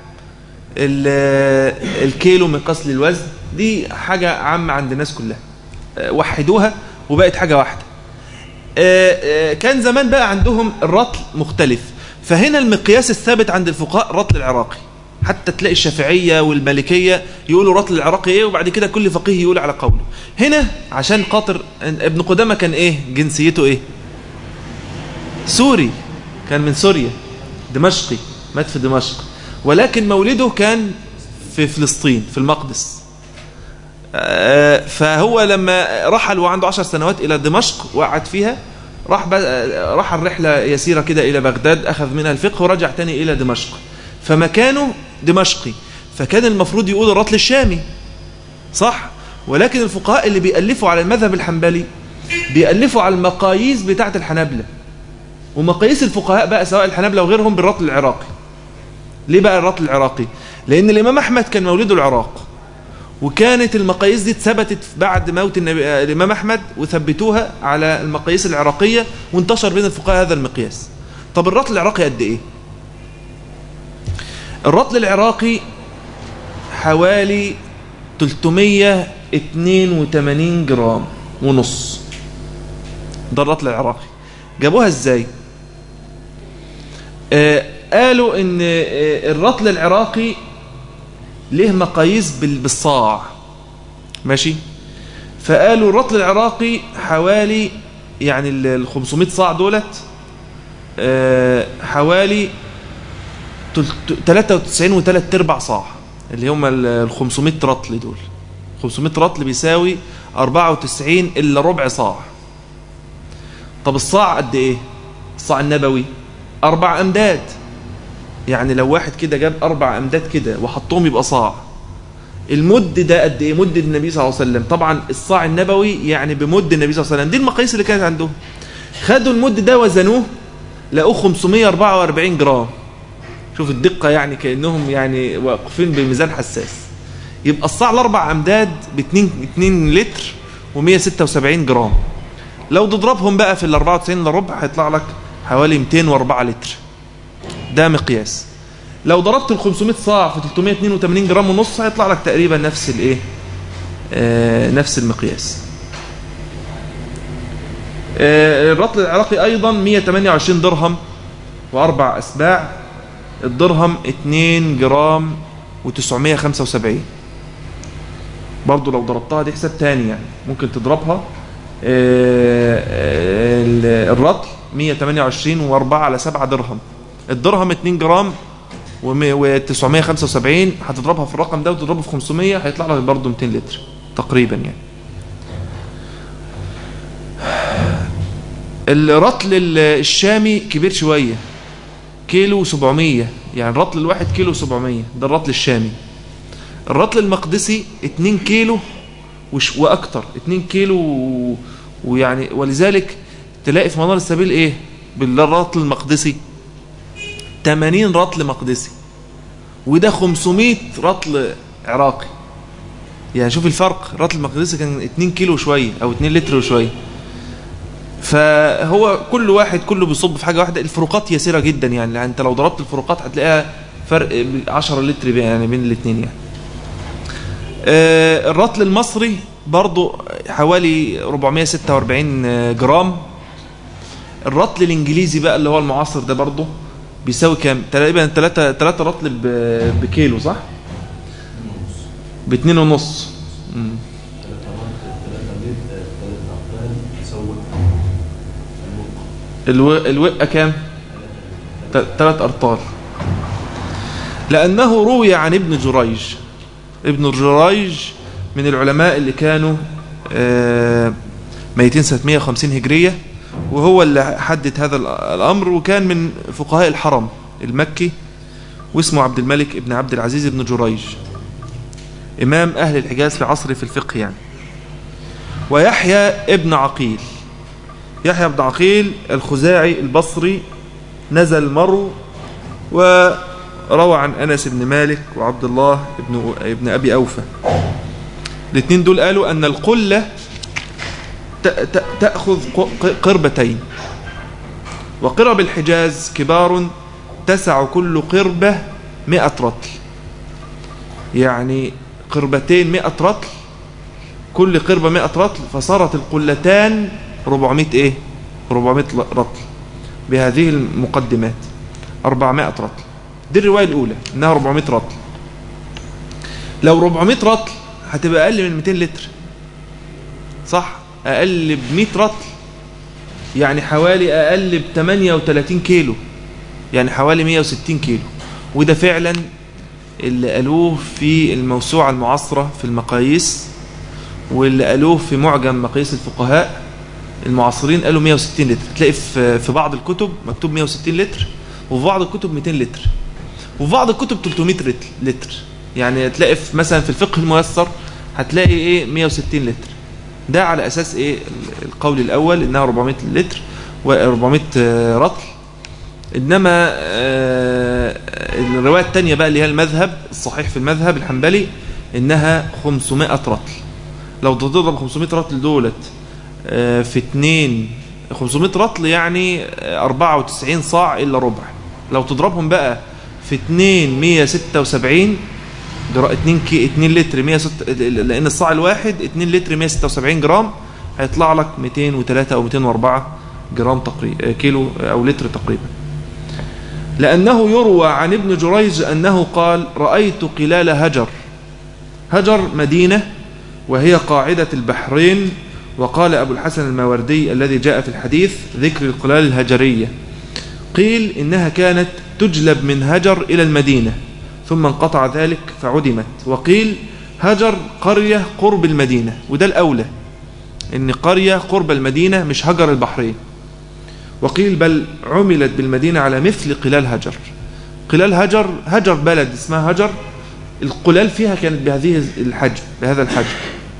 S1: الكيلو مقياس للوزن دي حاجة عامة عند الناس كلها وحدوها وبقت حاجة واحدة كان زمان بقى عندهم الرطل مختلف فهنا المقياس الثابت عند الفقهاء الرطل العراقي حتى تلاقي الشافعية والمالكية يقولوا رطل العراقي ايه وبعد كده كل فقيه يقول على قوله هنا عشان خاطر ابن قدامة كان ايه جنسيته ايه سوري كان من سوريا دمشقي مات في دمشق ولكن مولده كان في فلسطين في المقدس فهو لما رحل وعنده عشر سنوات إلى دمشق وقعد فيها راح راح الرحلة يسيرة كده إلى بغداد أخذ منها الفقه ورجع تاني إلى دمشق فمكانه دمشقي فكان المفروض يقول الرطل الشامي صح ولكن الفقهاء اللي بيألفوا على المذهب الحنبلي بيألفوا على المقاييس بتاعة الحنابلة ومقاييس الفقهاء بقى سواء الحنابلة وغيرهم بالرطل العراقي ليه بقى الرطل العراقي لأن الإمام أحمد كان مولده العراق وكانت المقاييس دي اتثبتت بعد موت النبي الإمام أحمد وثبتوها على المقاييس العراقية وانتشر بين الفقهاء هذا المقياس طب الرطل العراقي قد إيه الرطل العراقي حوالي 382 جرام ونص ده الرطل العراقي جابوها ازاي آه قالوا ان آه الرطل العراقي له مقاييس بالصاع ماشي فقالوا الرطل العراقي حوالي يعني ال 500 صاع دولت آه حوالي 93 و3 ارباع صاع اللي هم ال 500 رطل دول 500 رطل بيساوي 94 الا ربع صاع طب الصاع قد ايه الصاع النبوي اربع امداد يعني لو واحد كده جاب اربع امداد كده وحطهم يبقى صاع المد ده قد ايه مد النبي صلى الله عليه وسلم طبعا الصاع النبوي يعني بمد النبي صلى الله عليه وسلم دي المقاييس اللي كانت عندهم خدوا المد ده وزنوه لقوه 544 جرام شوف الدقة يعني كأنهم يعني واقفين بميزان حساس يبقى الصاع الاربع امداد ب 2 2 لتر و176 جرام لو تضربهم بقى في ال 94 الا ربع هيطلع لك حوالي 204 لتر ده مقياس لو ضربت ال 500 صاع في 382 جرام ونص هيطلع لك تقريبا نفس الايه آه نفس المقياس آه الرطل العراقي ايضا 128 درهم واربع اسباع الدرهم 2 جرام و975 برضو لو ضربتها دي حساب تاني يعني ممكن تضربها الرطل 128 و4 على 7 درهم الدرهم 2 جرام و975 هتضربها في الرقم ده وتضربه في 500 هيطلع لك برضه 200 لتر تقريبا يعني الرطل الشامي كبير شوية كيلو 700 يعني الرطل الواحد كيلو 700 ده الرطل الشامي الرطل المقدسي 2 كيلو وش واكتر 2 كيلو و... ويعني ولذلك تلاقي في منار السبيل ايه بالرطل المقدسي 80 رطل مقدسي وده 500 رطل عراقي يعني شوف الفرق الرطل المقدسي كان 2 كيلو شويه او 2 لتر وشويه فهو كل واحد كله بيصب في حاجه واحده الفروقات يسيره جدا يعني, يعني انت لو ضربت الفروقات هتلاقيها فرق 10 لتر يعني بين الاثنين يعني آه الرطل المصري برضو حوالي 446 جرام الرطل الانجليزي بقى اللي هو المعاصر ده برضو بيساوي كام تقريبا 3 3 رطل بكيلو صح باتنين ونص الو... الوقة كام ثلاث أرطال لأنه روي عن ابن جريج ابن جريج من العلماء اللي كانوا ميتين سنة 150 هجرية وهو اللي حدد هذا الأمر وكان من فقهاء الحرم المكي واسمه عبد الملك ابن عبد العزيز ابن جريج إمام أهل الحجاز في عصره في الفقه يعني ويحيى ابن عقيل يحيى بن عقيل الخزاعي البصري نزل مرو وروى عن أنس بن مالك وعبد الله ابن, ابن أبي أوفى الاثنين دول قالوا أن القلة تأخذ قربتين وقرب الحجاز كبار تسع كل قربة مئة رطل يعني قربتين مئة رطل كل قربة مئة رطل فصارت القلتان 400 ايه 400 رطل بهذه المقدمات 400 رطل دي الرواية الأولى إنها 400 رطل لو 400 رطل هتبقى أقل من 200 لتر صح أقل ب 100 رطل يعني حوالي أقل ب 38 كيلو يعني حوالي 160 كيلو وده فعلا اللي قالوه في الموسوعة المعاصرة في المقاييس واللي قالوه في معجم مقاييس الفقهاء المعاصرين قالوا 160 لتر تلاقي في بعض الكتب مكتوب 160 لتر وفي بعض الكتب 200 لتر وفي بعض الكتب 300 لتر يعني تلاقي في مثلا في الفقه الميسر هتلاقي ايه 160 لتر ده على اساس ايه القول الاول انها 400 لتر و400 رطل انما الروايه الثانيه بقى اللي هي المذهب الصحيح في المذهب الحنبلي انها 500 رطل لو تضرب 500 رطل دولت في 2 500 رطل يعني 94 صاع الا ربع لو تضربهم بقى في 2 176 2 كي 2 لتر 106 لان الصاع الواحد 2 لتر 176 جرام هيطلع لك 203 او 204 جرام تقريبا كيلو او لتر تقريبا لانه يروى عن ابن جريج انه قال رايت قلال هجر هجر مدينه وهي قاعده البحرين وقال أبو الحسن الماوردي الذي جاء في الحديث ذكر القلال الهجرية قيل إنها كانت تجلب من هجر إلى المدينة ثم انقطع ذلك فعدمت وقيل هجر قرية قرب المدينة وده الأولى إن قرية قرب المدينة مش هجر البحرين وقيل بل عملت بالمدينة على مثل قلال هجر قلال هجر هجر بلد اسمها هجر القلال فيها كانت بهذه الحجم بهذا الحجم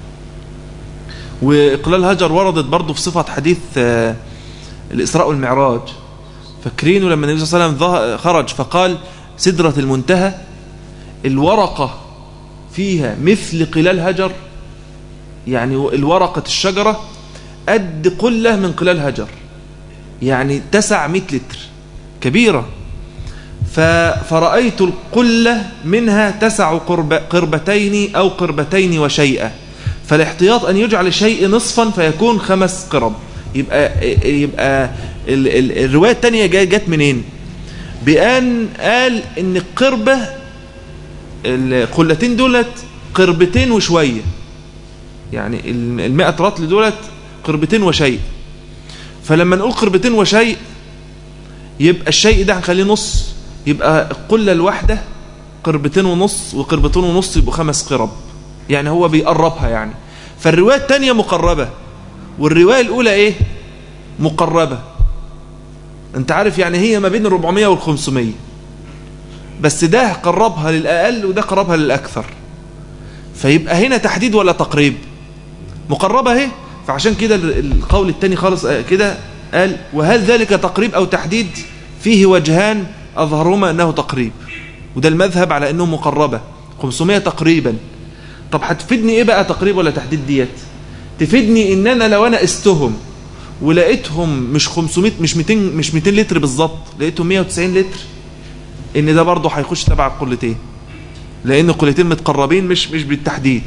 S1: وإقلال هجر وردت برضه في صفة حديث الإسراء والمعراج فاكرينه لما النبي صلى الله عليه وسلم خرج فقال سدرة المنتهى الورقة فيها مثل قلال هجر يعني الورقة الشجرة قد قلة من قلال هجر يعني تسع 100 لتر كبيرة فرأيت القلة منها تسع قرب قربتين أو قربتين وشيئا فالاحتياط أن يجعل الشيء نصفا فيكون خمس قرب يبقى يبقى ال ال الرواية الثانية جت منين بأن قال ان القربة القلتين دولت قربتين وشوية يعني المئة رطل دولت قربتين وشيء فلما نقول قربتين وشيء يبقى الشيء ده هنخليه نص يبقى القلة الواحدة قربتين ونص وقربتين ونص يبقوا خمس قرب يعني هو بيقربها يعني فالرواية الثانية مقربة والرواية الأولى إيه مقربة انت عارف يعني هي ما بين ال 400 وال 500 بس ده قربها للأقل وده قربها للأكثر فيبقى هنا تحديد ولا تقريب مقربة اهي فعشان كده القول الثاني خالص كده قال وهل ذلك تقريب أو تحديد فيه وجهان أظهرهما أنه تقريب وده المذهب على أنه مقربة 500 تقريبا طب هتفيدني ايه بقى تقريب ولا تحديد ديت تفيدني ان انا لو انا استهم ولقيتهم مش 500 مش 200 مش 200 لتر بالظبط لقيتهم 190 لتر ان ده برضه هيخش تبع القلتين لان القلتين متقربين مش مش بالتحديد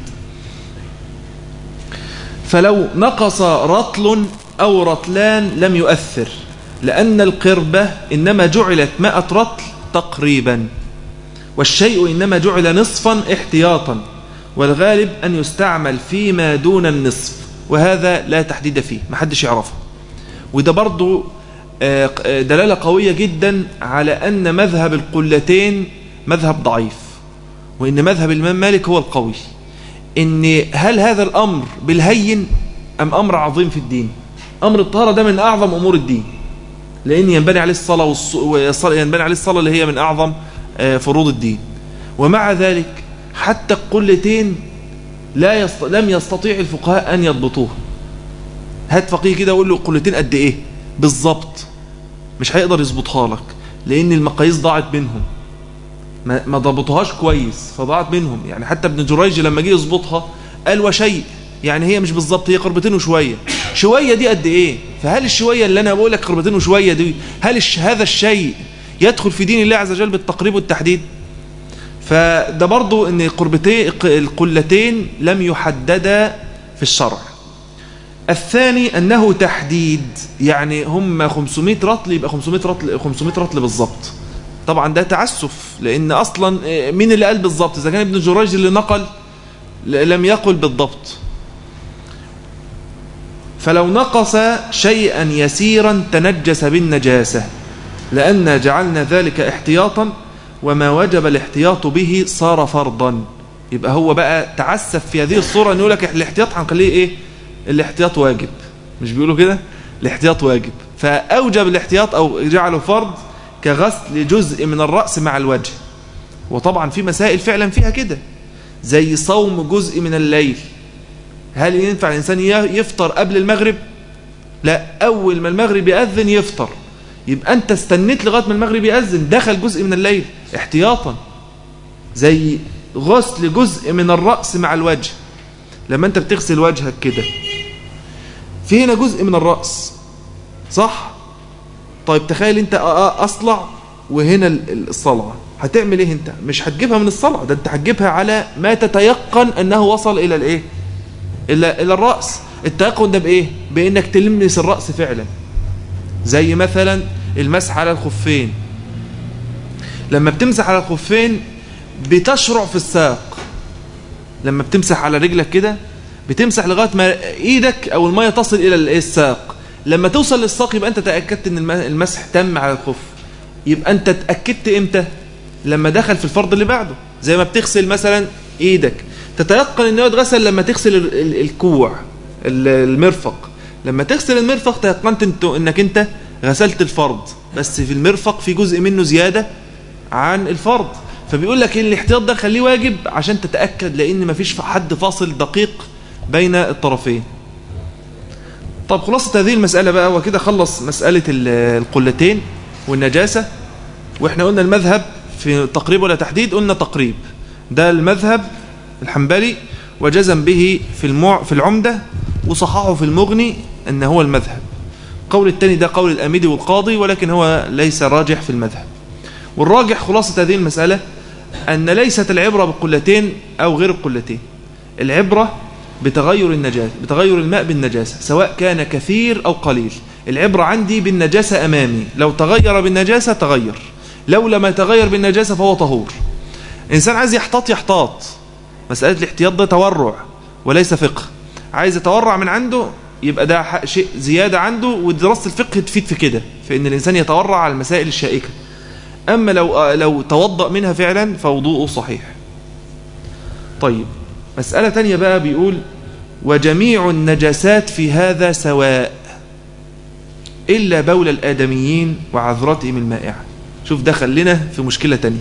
S1: فلو نقص رطل او رطلان لم يؤثر لان القربة انما جعلت 100 رطل تقريبا والشيء انما جعل نصفا احتياطا والغالب ان يستعمل فيما دون النصف وهذا لا تحديد فيه محدش يعرفه وده برضو دلالة قوية جدا على أن مذهب القلتين مذهب ضعيف وإن مذهب الإمام مالك هو القوي إن هل هذا الأمر بالهين أم أمر عظيم في الدين أمر الطهارة ده من أعظم أمور الدين لأن ينبني عليه الصلاة والصلاة ينبني عليه الصلاة اللي هي من أعظم فروض الدين ومع ذلك حتى القلتين لا يست... لم يستطيع الفقهاء أن يضبطوه هات فقيه كده وقول له القلتين قد إيه بالظبط مش هيقدر يظبطها لك لأن المقاييس ضاعت منهم ما, ما ضبطوهاش كويس فضاعت منهم يعني حتى ابن جريج لما جه يظبطها قال وشيء يعني هي مش بالظبط هي قربتين وشوية شوية دي قد إيه فهل الشوية اللي أنا بقول لك قربتين وشوية دي هل هذا الشيء يدخل في دين الله عز وجل بالتقريب والتحديد فده برضو ان قربتين القلتين لم يحددا في الشرع الثاني انه تحديد يعني هم 500 رطل يبقى 500 رطل 500 رطل بالظبط طبعا ده تعسف لان اصلا مين اللي قال بالظبط اذا كان ابن جريج اللي نقل لم يقل بالضبط فلو نقص شيئا يسيرا تنجس بالنجاسة لأن جعلنا ذلك احتياطا وما وجب الاحتياط به صار فرضا يبقى هو بقى تعسف في هذه الصورة ان يقول لك الاحتياط هنخليه ايه الاحتياط واجب مش بيقولوا كده الاحتياط واجب فأوجب الاحتياط أو جعله فرض كغسل جزء من الرأس مع الوجه وطبعا في مسائل فعلا فيها كده زي صوم جزء من الليل هل ينفع الإنسان يفطر قبل المغرب لا أول ما المغرب يأذن يفطر يبقى أنت استنيت لغاية ما المغرب يأذن دخل جزء من الليل احتياطا زي غسل جزء من الرأس مع الوجه لما أنت بتغسل وجهك كده في هنا جزء من الرأس صح طيب تخيل أنت أصلع وهنا الصلعة هتعمل ايه انت مش هتجيبها من الصلع ده انت هتجيبها على ما تتيقن انه وصل الى الايه الى الى الراس التيقن ده بايه بانك تلمس الراس فعلا زي مثلا المسح على الخفين لما بتمسح على الخفين بتشرع في الساق لما بتمسح على رجلك كده بتمسح لغايه ما ايدك او الميه تصل الى الساق لما توصل للساق يبقى انت تاكدت ان المسح تم على الخف يبقى انت اتاكدت امتى لما دخل في الفرض اللي بعده زي ما بتغسل مثلا ايدك تتيقن ان هو اتغسل لما تغسل الكوع المرفق لما تغسل المرفق تيقنت انت انك انت غسلت الفرض بس في المرفق في جزء منه زيادة عن الفرض فبيقول لك ان الاحتياط ده خليه واجب عشان تتأكد لان مفيش حد فاصل دقيق بين الطرفين طب خلاصة هذه المسألة بقى وكده خلص مسألة القلتين والنجاسة واحنا قلنا المذهب في تقريب ولا تحديد قلنا تقريب ده المذهب الحنبلي وجزم به في المع في العمدة وصححه في المغني أن هو المذهب قول الثاني ده قول الأميدي والقاضي ولكن هو ليس راجح في المذهب والراجح خلاصة هذه المسألة أن ليست العبرة بالقلتين أو غير القلتين العبرة بتغير النجاسة بتغير الماء بالنجاسة سواء كان كثير أو قليل العبرة عندي بالنجاسة أمامي لو تغير بالنجاسة تغير لو لم يتغير بالنجاسة فهو طهور إنسان عايز يحتاط يحتاط مسألة الاحتياط ده تورع وليس فقه عايز يتورع من عنده يبقى ده شيء زيادة عنده ودراسة الفقه تفيد في كده في ان الانسان يتورع على المسائل الشائكة اما لو لو توضأ منها فعلا فوضوءه صحيح طيب مسألة تانية بقى بيقول وجميع النجاسات في هذا سواء إلا بول الآدميين وعذرتهم المائعة شوف ده خلينا في مشكلة تانية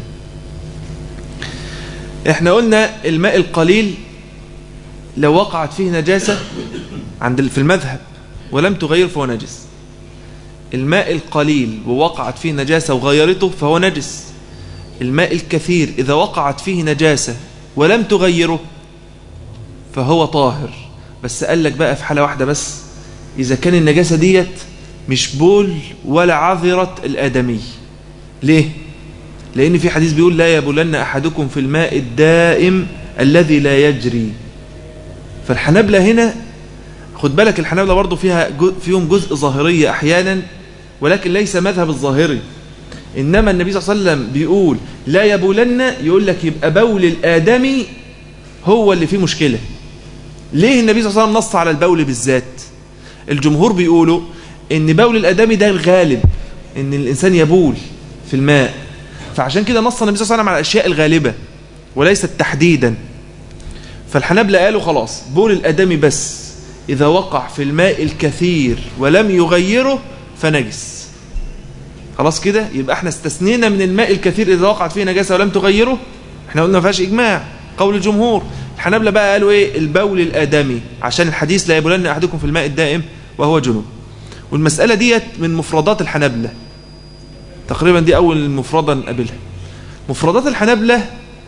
S1: احنا قلنا الماء القليل لو وقعت فيه نجاسة عند في المذهب ولم تغير فهو نجس الماء القليل ووقعت فيه نجاسة وغيرته فهو نجس الماء الكثير إذا وقعت فيه نجاسة ولم تغيره فهو طاهر بس قال لك بقى في حالة واحدة بس إذا كان النجاسة ديت مش بول ولا عذرة الآدمي ليه؟ لأن في حديث بيقول لا يبولن أحدكم في الماء الدائم الذي لا يجري فالحنبلة هنا خد بالك الحنبلة برضو فيها جو فيهم جزء ظاهرية أحيانا ولكن ليس مذهب الظاهري إنما النبي صلى الله عليه وسلم بيقول لا يبولن يقول لك يبقى بول الآدمي هو اللي فيه مشكلة ليه النبي صلى الله عليه وسلم نص على البول بالذات الجمهور بيقولوا ان بول الآدمي ده الغالب ان الإنسان يبول في الماء فعشان كده نص النبي صلى الله عليه وسلم على الأشياء الغالبة وليست تحديدا فالحنابلة قالوا خلاص بول الأدمي بس إذا وقع في الماء الكثير ولم يغيره فنجس خلاص كده يبقى احنا استثنينا من الماء الكثير إذا وقعت فيه نجاسة ولم تغيره احنا قلنا ما فيهاش إجماع قول الجمهور الحنابلة بقى قالوا ايه البول الآدمي عشان الحديث لا يبولن أحدكم في الماء الدائم وهو جنوب والمسألة ديت من مفردات الحنابلة تقريبا دي أول مفردة نقابلها مفردات الحنابلة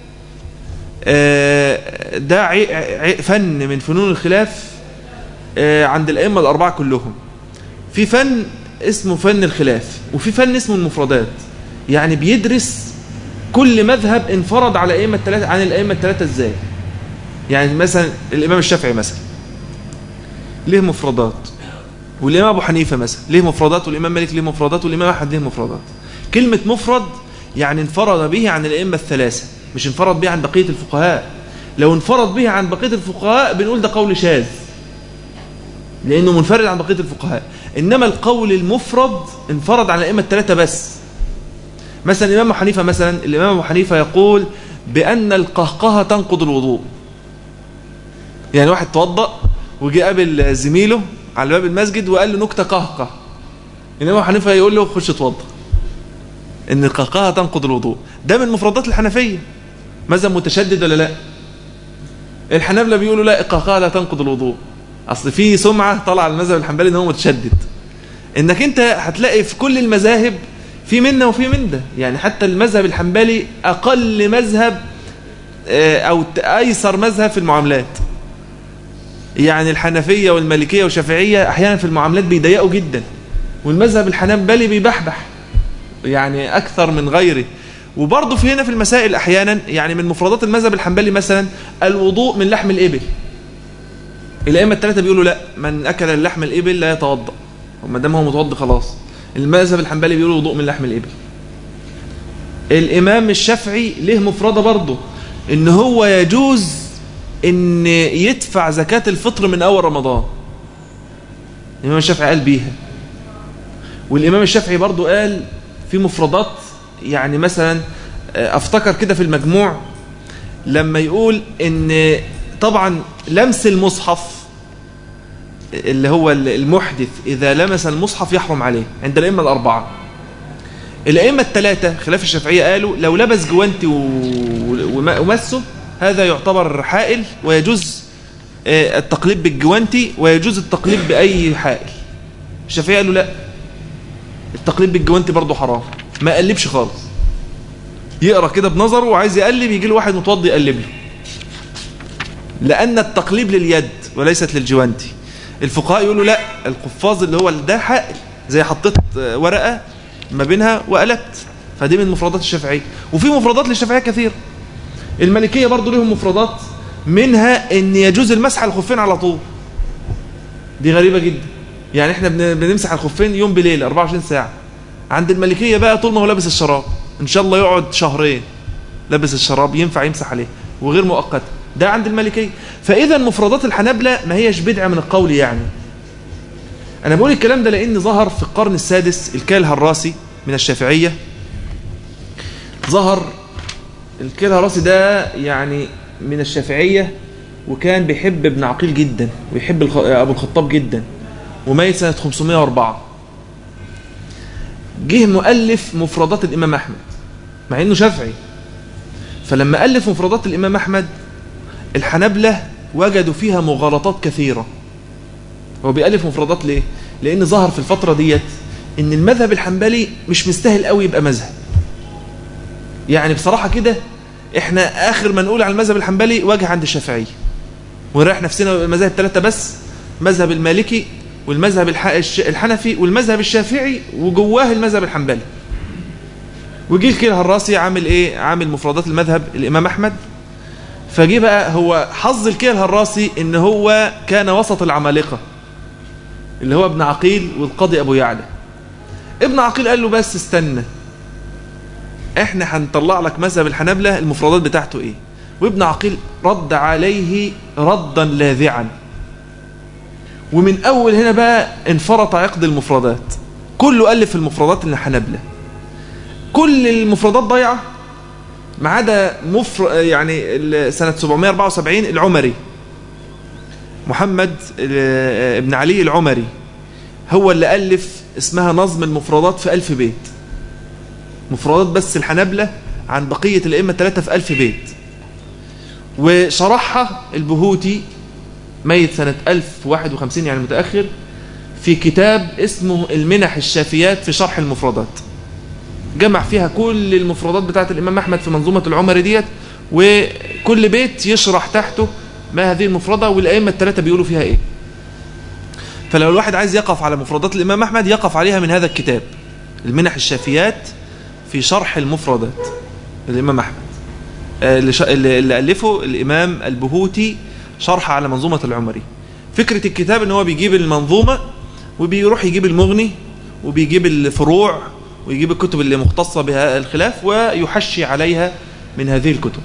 S1: ده فن من فنون الخلاف عند الأئمة الأربعة كلهم في فن اسمه فن الخلاف وفي فن اسمه المفردات يعني بيدرس كل مذهب انفرد على الأئمة الثلاثة عن الأئمة الثلاثة ازاي يعني مثلا الإمام الشافعي مثلا ليه مفردات والإمام أبو حنيفة مثلا ليه مفردات والإمام مالك ليه مفردات والإمام أحمد ليه مفردات كلمة مفرد يعني انفرد به عن الأئمة الثلاثة مش انفرد به عن بقية الفقهاء لو انفرد به عن بقية الفقهاء بنقول ده قول شاذ لأنه منفرد عن بقية الفقهاء إنما القول المفرد انفرد عن الأئمة الثلاثة بس مثلا الإمام أبو حنيفة مثلا الإمام أبو حنيفة يقول بأن القهقهة تنقض الوضوء يعني واحد توضأ وجي قابل زميله على باب المسجد وقال له نكتة قهقه إنما أبو حنيفة يقول له خش اتوضأ ان القهقهه تنقض الوضوء ده من مفردات الحنفيه مذهب متشدد ولا لا الحنابلة بيقولوا لا القهقهه لا تنقض الوضوء اصل في سمعه طالعه على المذهب الحنبلي ان هو متشدد انك انت هتلاقي في كل المذاهب في منا وفي من ده يعني حتى المذهب الحنبلي اقل مذهب او ايسر مذهب في المعاملات يعني الحنفيه والمالكيه والشافعيه احيانا في المعاملات بيضيقوا جدا والمذهب الحنبلي بيبحبح يعني أكثر من غيره وبرضه في هنا في المسائل أحيانا يعني من مفردات المذهب الحنبلي مثلا الوضوء من لحم الإبل الأئمة الثلاثة بيقولوا لا من أكل اللحم الإبل لا يتوضأ وما دام هو متوضأ خلاص المذهب الحنبلي بيقولوا وضوء من لحم الإبل الإمام الشافعي له مفردة برضه إن هو يجوز إن يدفع زكاة الفطر من أول رمضان الإمام الشافعي قال بيها والإمام الشافعي برضه قال في مفردات يعني مثلا افتكر كده في المجموع لما يقول ان طبعا لمس المصحف اللي هو المحدث اذا لمس المصحف يحرم عليه عند الائمه الاربعه الائمه الثلاثه خلاف الشافعيه قالوا لو لبس جوانتي ومسه هذا يعتبر حائل ويجوز التقليد بالجوانتي ويجوز التقليد باي حائل الشافعيه قالوا لا التقليد بالجوانتي برضه حرام ما قلبش خالص يقرا كده بنظره وعايز يقلب يجي له واحد متوضي يقلب له لان التقليب لليد وليست للجوانتي الفقهاء يقولوا لا القفاز اللي هو ده حائل زي حطيت ورقه ما بينها وقلبت فدي من مفردات الشافعيه وفي مفردات للشافعيه كثير المالكيه برضه لهم مفردات منها ان يجوز المسح على الخفين على طول دي غريبه جدا يعني احنا بنمسح الخفين يوم بليل 24 ساعة عند الملكية بقى طول ما هو لابس الشراب ان شاء الله يقعد شهرين لابس الشراب ينفع يمسح عليه وغير مؤقت ده عند الملكية فإذا مفردات الحنابلة ما هيش بدعة من القول يعني أنا بقول الكلام ده لأن ظهر في القرن السادس الكال الهراسي من الشافعية ظهر الكال الهراسي ده يعني من الشافعية وكان بيحب ابن عقيل جدا ويحب أبو الخطاب جدا وميت سنة 504 جه مؤلف مفردات الإمام أحمد مع إنه شافعي فلما ألف مفردات الإمام أحمد الحنبلة وجدوا فيها مغالطات كثيرة هو بيألف مفردات ليه؟ لأن ظهر في الفترة ديت إن المذهب الحنبلي مش مستاهل قوي يبقى مذهب يعني بصراحة كده إحنا آخر ما نقول على المذهب الحنبلي واجه عند الشافعي ونريح نفسنا المذاهب ثلاثة بس مذهب المالكي والمذهب الحنفي والمذهب الشافعي وجواه المذهب الحنبلي وجي الكيل الراسي عامل ايه عامل مفردات المذهب الامام احمد فجي بقى هو حظ الكيل الراسي ان هو كان وسط العمالقه اللي هو ابن عقيل والقاضي ابو يعلى ابن عقيل قال له بس استنى احنا هنطلع لك مذهب الحنابلة المفردات بتاعته ايه وابن عقيل رد عليه ردا لاذعا ومن اول هنا بقى انفرط عقد المفردات كله الف المفردات الحنابلة كل المفردات ضايعه ما عدا مفر يعني سنة 774 العمري محمد ابن علي العمري هو اللي ألف اسمها نظم المفردات في ألف بيت مفردات بس الحنبلة عن بقية الأئمة الثلاثة في ألف بيت وشرحها البهوتي ميت سنة 1051 يعني متأخر في كتاب اسمه المنح الشافيات في شرح المفردات جمع فيها كل المفردات بتاعت الإمام أحمد في منظومة العمر ديت وكل بيت يشرح تحته ما هذه المفردة والأئمة الثلاثة بيقولوا فيها إيه فلو الواحد عايز يقف على مفردات الإمام أحمد يقف عليها من هذا الكتاب المنح الشافيات في شرح المفردات الإمام أحمد اللي, اللي ألفه الإمام البهوتي شرح على منظومة العمري فكرة الكتاب ان هو بيجيب المنظومة وبيروح يجيب المغني وبيجيب الفروع ويجيب الكتب اللي مختصة بها الخلاف ويحشي عليها من هذه الكتب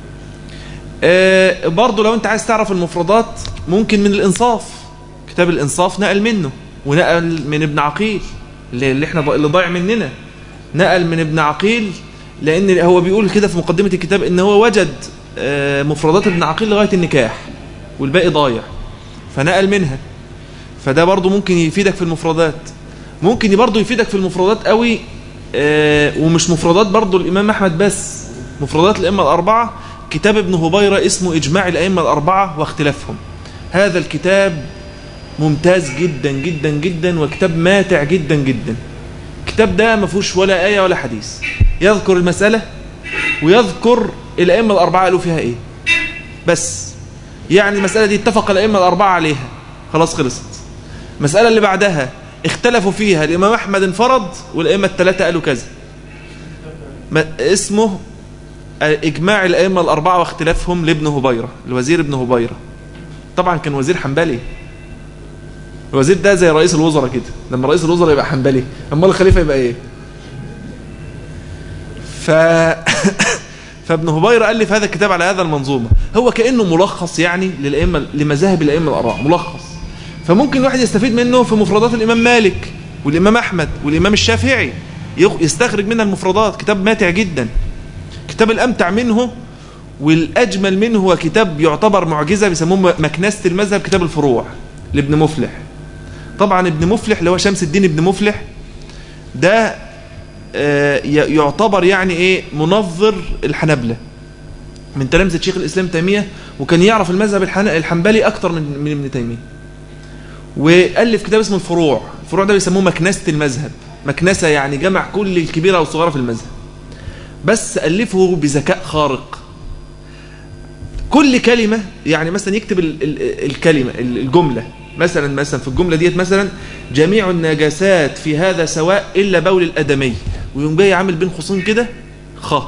S1: آه برضو لو انت عايز تعرف المفردات ممكن من الانصاف كتاب الانصاف نقل منه ونقل من ابن عقيل اللي, اللي احنا اللي ضايع مننا نقل من ابن عقيل لان هو بيقول كده في مقدمة الكتاب ان هو وجد آه مفردات ابن عقيل لغاية النكاح والباقي ضايع فنقل منها فده برضو ممكن يفيدك في المفردات ممكن برضو يفيدك في المفردات قوي آه ومش مفردات برضو الإمام أحمد بس مفردات الأئمة الأربعة كتاب ابن هبيرة اسمه إجماع الأئمة الأربعة واختلافهم هذا الكتاب ممتاز جدا جدا جدا وكتاب ماتع جدا جدا الكتاب ده ما فيهوش ولا آية ولا حديث يذكر المسألة ويذكر الأئمة الأربعة قالوا فيها إيه بس يعني المسألة دي اتفق الأئمة الأربعة عليها خلاص خلصت المسألة اللي بعدها اختلفوا فيها الإمام أحمد انفرد والأئمة الثلاثة قالوا كذا اسمه إجماع الأئمة الأربعة واختلافهم لابن هبيرة الوزير ابن هبيرة طبعا كان وزير حنبلي الوزير ده زي رئيس الوزراء كده لما رئيس الوزراء يبقى حنبلي أما الخليفة يبقى إيه ف... فابن هبيرة ألف هذا الكتاب على هذا المنظومة هو كأنه ملخص يعني للأئمة لمذاهب الأئمة الأربعة ملخص فممكن الواحد يستفيد منه في مفردات الإمام مالك والإمام أحمد والإمام الشافعي يستخرج منها المفردات كتاب ماتع جدا كتاب الأمتع منه والأجمل منه هو كتاب يعتبر معجزة بيسموه مكنسة المذهب كتاب الفروع لابن مفلح طبعا ابن مفلح اللي هو شمس الدين ابن مفلح ده يعتبر يعني ايه منظر الحنبلة من تلامذة شيخ الإسلام تيمية وكان يعرف المذهب الحنبلي أكتر من من ابن تيمية وألف كتاب اسمه الفروع الفروع ده بيسموه مكنسة المذهب مكنسة يعني جمع كل الكبيرة والصغيرة في المذهب بس ألفه بذكاء خارق كل كلمة يعني مثلا يكتب ال ال الكلمة الجملة مثلا مثلا في الجملة ديت مثلا جميع النجاسات في هذا سواء إلا بول الأدمي ويوم جاي عامل بين قوسين كده خ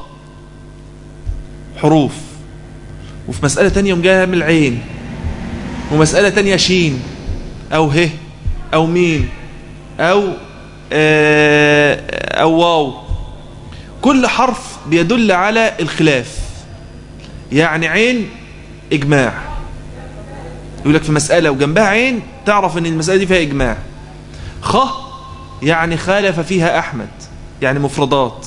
S1: حروف وفي مسألة تانية يوم جاي عامل عين ومسألة تانية شين أو ه أو ميم أو آه أو واو كل حرف بيدل على الخلاف يعني عين إجماع يقول لك في مسألة وجنبها عين تعرف ان المسألة دي فيها إجماع خ يعني خالف فيها أحمد يعني مفردات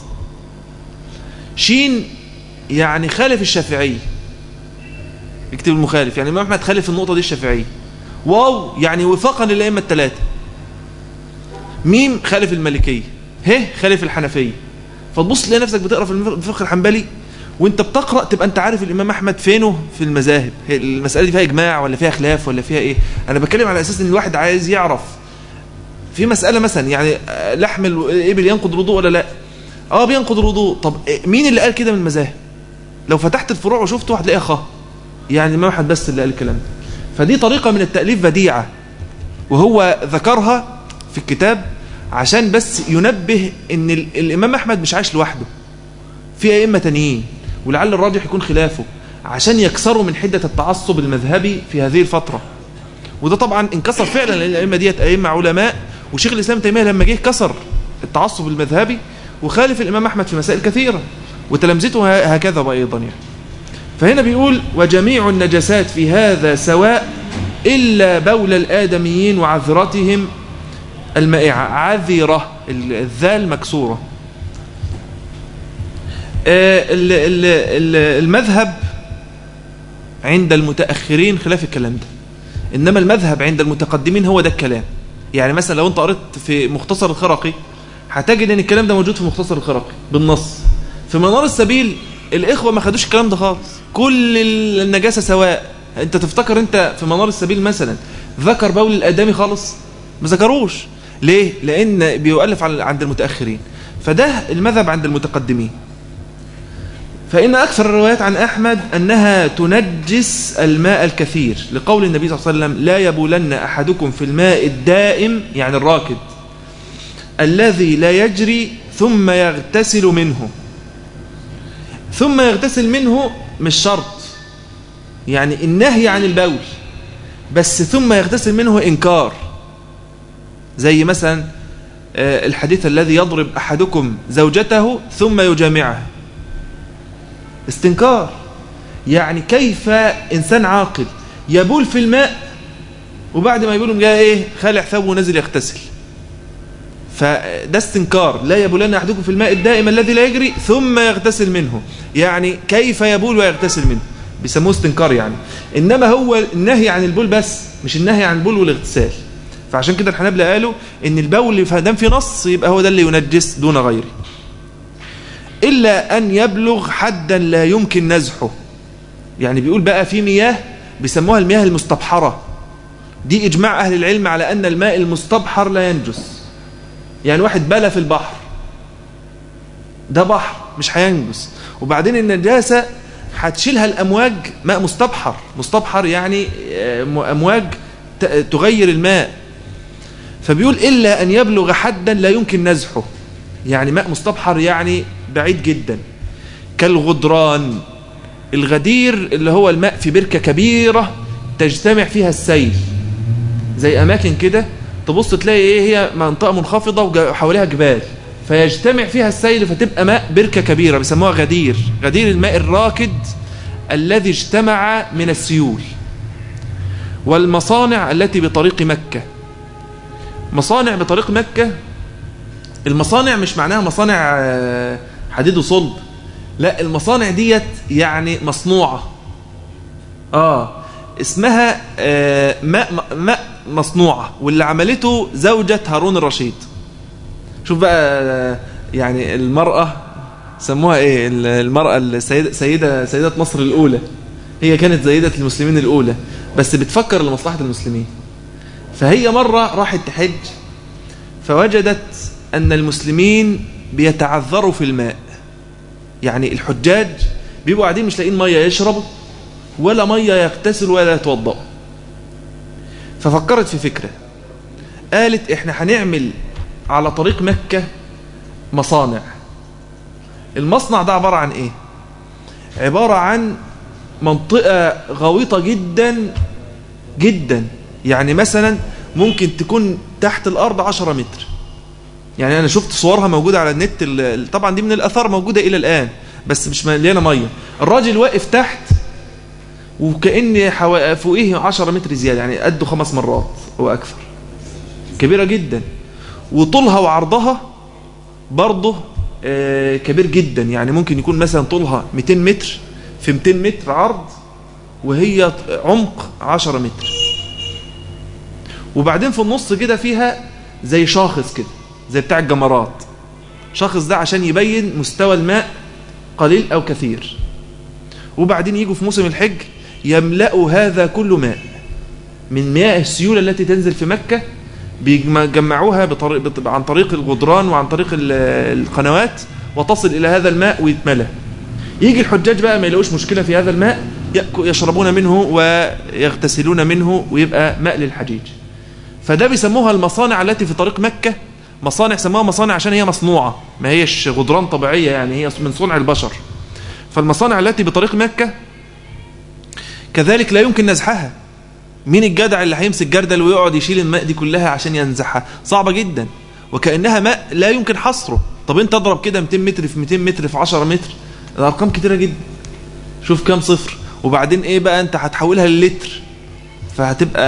S1: شين يعني خالف الشافعي يكتب المخالف يعني الإمام أحمد خالف النقطة دي الشافعي واو يعني وفاقا للأئمة الثلاثة ميم خالف المالكية ه خالف الحنفية فتبص تلاقي نفسك بتقرا في الفقه الحنبلي وانت بتقرا تبقى انت عارف الامام احمد فينه في المذاهب المساله دي فيها اجماع ولا فيها خلاف ولا فيها ايه انا بتكلم على اساس ان الواحد عايز يعرف في مساله مثلا يعني لحم الابل ينقض الوضوء ولا لا اه بينقض الوضوء طب مين اللي قال كده من المذاهب لو فتحت الفروع وشفته هتلاقيها خ يعني الامام احمد بس اللي قال الكلام ده فدي طريقه من التاليف بديعه وهو ذكرها في الكتاب عشان بس ينبه ان الامام احمد مش عايش لوحده في ائمه تانيين ولعل الراجح يكون خلافه عشان يكسروا من حده التعصب المذهبي في هذه الفتره وده طبعا انكسر فعلا لان الائمه ديت ائمه علماء وشيخ الاسلام تيميه لما جه كسر التعصب المذهبي وخالف الامام احمد في مسائل كثيره وتلامذته هكذا ايضا يعني فهنا بيقول وجميع النجاسات في هذا سواء إلا بول الآدميين وعذرتهم المائعة عذرة الذال مكسورة المذهب عند المتأخرين خلاف الكلام ده إنما المذهب عند المتقدمين هو ده الكلام يعني مثلا لو انت قريت في مختصر الخرقي هتجد ان الكلام ده موجود في مختصر الخرقي بالنص في منار السبيل الإخوة ما خدوش الكلام ده خالص كل النجاسة سواء انت تفتكر انت في منار السبيل مثلا ذكر بول الآدمي خالص ما ذكروش ليه لأن بيؤلف عند المتأخرين فده المذهب عند المتقدمين فإن أكثر الروايات عن أحمد أنها تنجس الماء الكثير لقول النبي صلى الله عليه وسلم لا يبولن أحدكم في الماء الدائم يعني الراكد الذي لا يجري ثم يغتسل منه ثم يغتسل منه مش شرط يعني النهي عن البول بس ثم يغتسل منه إنكار زي مثلا الحديث الذي يضرب أحدكم زوجته ثم يجامعها استنكار يعني كيف إنسان عاقل يبول في الماء وبعد ما يبول جاء إيه خالع ثوبه ونزل يغتسل فده استنكار لا يبولن أحدكم في الماء الدائم الذي لا يجري ثم يغتسل منه يعني كيف يبول ويغتسل منه بيسموه استنكار يعني إنما هو النهي عن البول بس مش النهي عن البول والاغتسال فعشان كده الحنابلة قالوا ان البول فدام في نص يبقى هو ده اللي ينجس دون غيره إلا أن يبلغ حدا لا يمكن نزحه يعني بيقول بقى في مياه بيسموها المياه المستبحرة دي إجماع أهل العلم على أن الماء المستبحر لا ينجس يعني واحد بلى في البحر ده بحر مش هينجس وبعدين النجاسة هتشيلها الأمواج ماء مستبحر مستبحر يعني أمواج تغير الماء فبيقول إلا أن يبلغ حدا لا يمكن نزحه يعني ماء مستبحر يعني بعيد جدا كالغدران الغدير اللي هو الماء في بركة كبيرة تجتمع فيها السيل زي أماكن كده تبص تلاقي إيه هي منطقة منخفضة وحواليها جبال فيجتمع فيها السيل فتبقى ماء بركة كبيرة بيسموها غدير غدير الماء الراكد الذي اجتمع من السيول والمصانع التي بطريق مكة مصانع بطريق مكة المصانع مش معناها مصانع حديد وصلب لا المصانع ديت يعني مصنوعة اه اسمها آه ماء ماء مصنوعة واللي عملته زوجة هارون الرشيد شوف بقى يعني المرأة سموها ايه المرأة السيدة سيدة سيدة مصر الأولى هي كانت سيدة المسلمين الأولى بس بتفكر لمصلحة المسلمين فهي مرة راحت تحج فوجدت أن المسلمين بيتعذروا في الماء يعني الحجاج بيبقوا قاعدين مش لاقيين مية يشربوا ولا مية يغتسلوا ولا يتوضأوا ففكرت في فكرة قالت احنا هنعمل على طريق مكة مصانع المصنع ده عبارة عن ايه عبارة عن منطقة غويطة جدا جدا يعني مثلا ممكن تكون تحت الأرض عشرة متر يعني أنا شفت صورها موجودة على النت طبعا دي من الأثار موجودة إلى الآن بس مش مليانة مية الراجل واقف تحت وكأن فوقيه عشرة متر زيادة يعني قده خمس مرات أو أكثر كبيرة جدا وطولها وعرضها برضه كبير جدا يعني ممكن يكون مثلا طولها 200 متر في 200 متر عرض وهي عمق 10 متر وبعدين في النص كده فيها زي شاخص كده زي بتاع الجمرات شخص ده عشان يبين مستوى الماء قليل أو كثير وبعدين يجوا في موسم الحج يملأوا هذا كله ماء من مياه السيولة التي تنزل في مكة بيجمعوها بطريق عن طريق الغدران وعن طريق القنوات وتصل إلى هذا الماء ويتملى يجي الحجاج بقى ما يلاقوش مشكلة في هذا الماء يشربون منه ويغتسلون منه ويبقى ماء للحجيج فده بيسموها المصانع التي في طريق مكة مصانع سموها مصانع عشان هي مصنوعة ما هيش غدران طبيعية يعني هي من صنع البشر فالمصانع التي بطريق مكة كذلك لا يمكن نزحها مين الجدع اللي هيمسك جردل ويقعد يشيل الماء دي كلها عشان ينزحها صعبة جدا وكأنها ماء لا يمكن حصره طب انت اضرب كده 200 متر في 200 متر في 10 متر الارقام كتيرة جدا شوف كام صفر وبعدين ايه بقى انت هتحولها للتر فهتبقى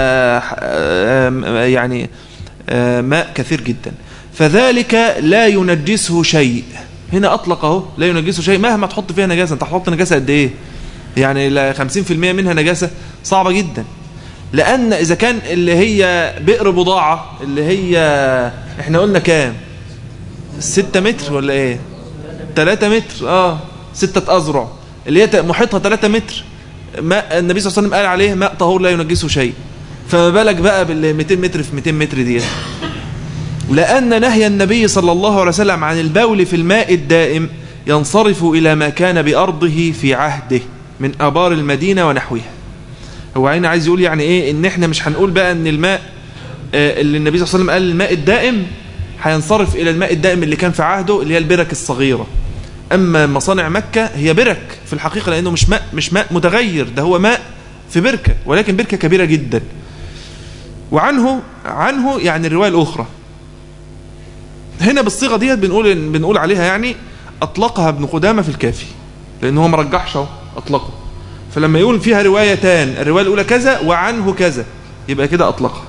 S1: يعني ماء كثير جدا فذلك لا ينجسه شيء هنا اطلق اهو لا ينجسه شيء مهما تحط فيها نجاسه انت هتحط نجاسه قد ايه يعني 50% منها نجاسه صعبه جدا لان اذا كان اللي هي بئر بضاعه اللي هي احنا قلنا كام 6 متر ولا ايه 3 متر اه 6 اذرع اللي هي محيطها 3 متر ماء النبي صلى الله عليه وسلم قال عليه ماء طهور لا ينجسه شيء فما بالك بقى بال 200 متر في 200 متر دي لأن نهي النبي صلى الله عليه وسلم عن البول في الماء الدائم ينصرف إلى ما كان بأرضه في عهده من أبار المدينة ونحوها هو عين عايز يقول يعني إيه إن إحنا مش هنقول بقى إن الماء اللي النبي صلى الله عليه وسلم قال الماء الدائم هينصرف إلى الماء الدائم اللي كان في عهده اللي هي البرك الصغيرة أما مصانع مكة هي برك في الحقيقة لأنه مش ماء مش ماء متغير ده هو ماء في بركة ولكن بركة كبيرة جدا وعنه عنه يعني الرواية الأخرى هنا بالصيغة ديت بنقول بنقول عليها يعني أطلقها ابن قدامة في الكافي لأنه هو ما رجحش اهو أطلقه فلما يقول فيها روايتان الرواية الأولى كذا وعنه كذا يبقى كده أطلقها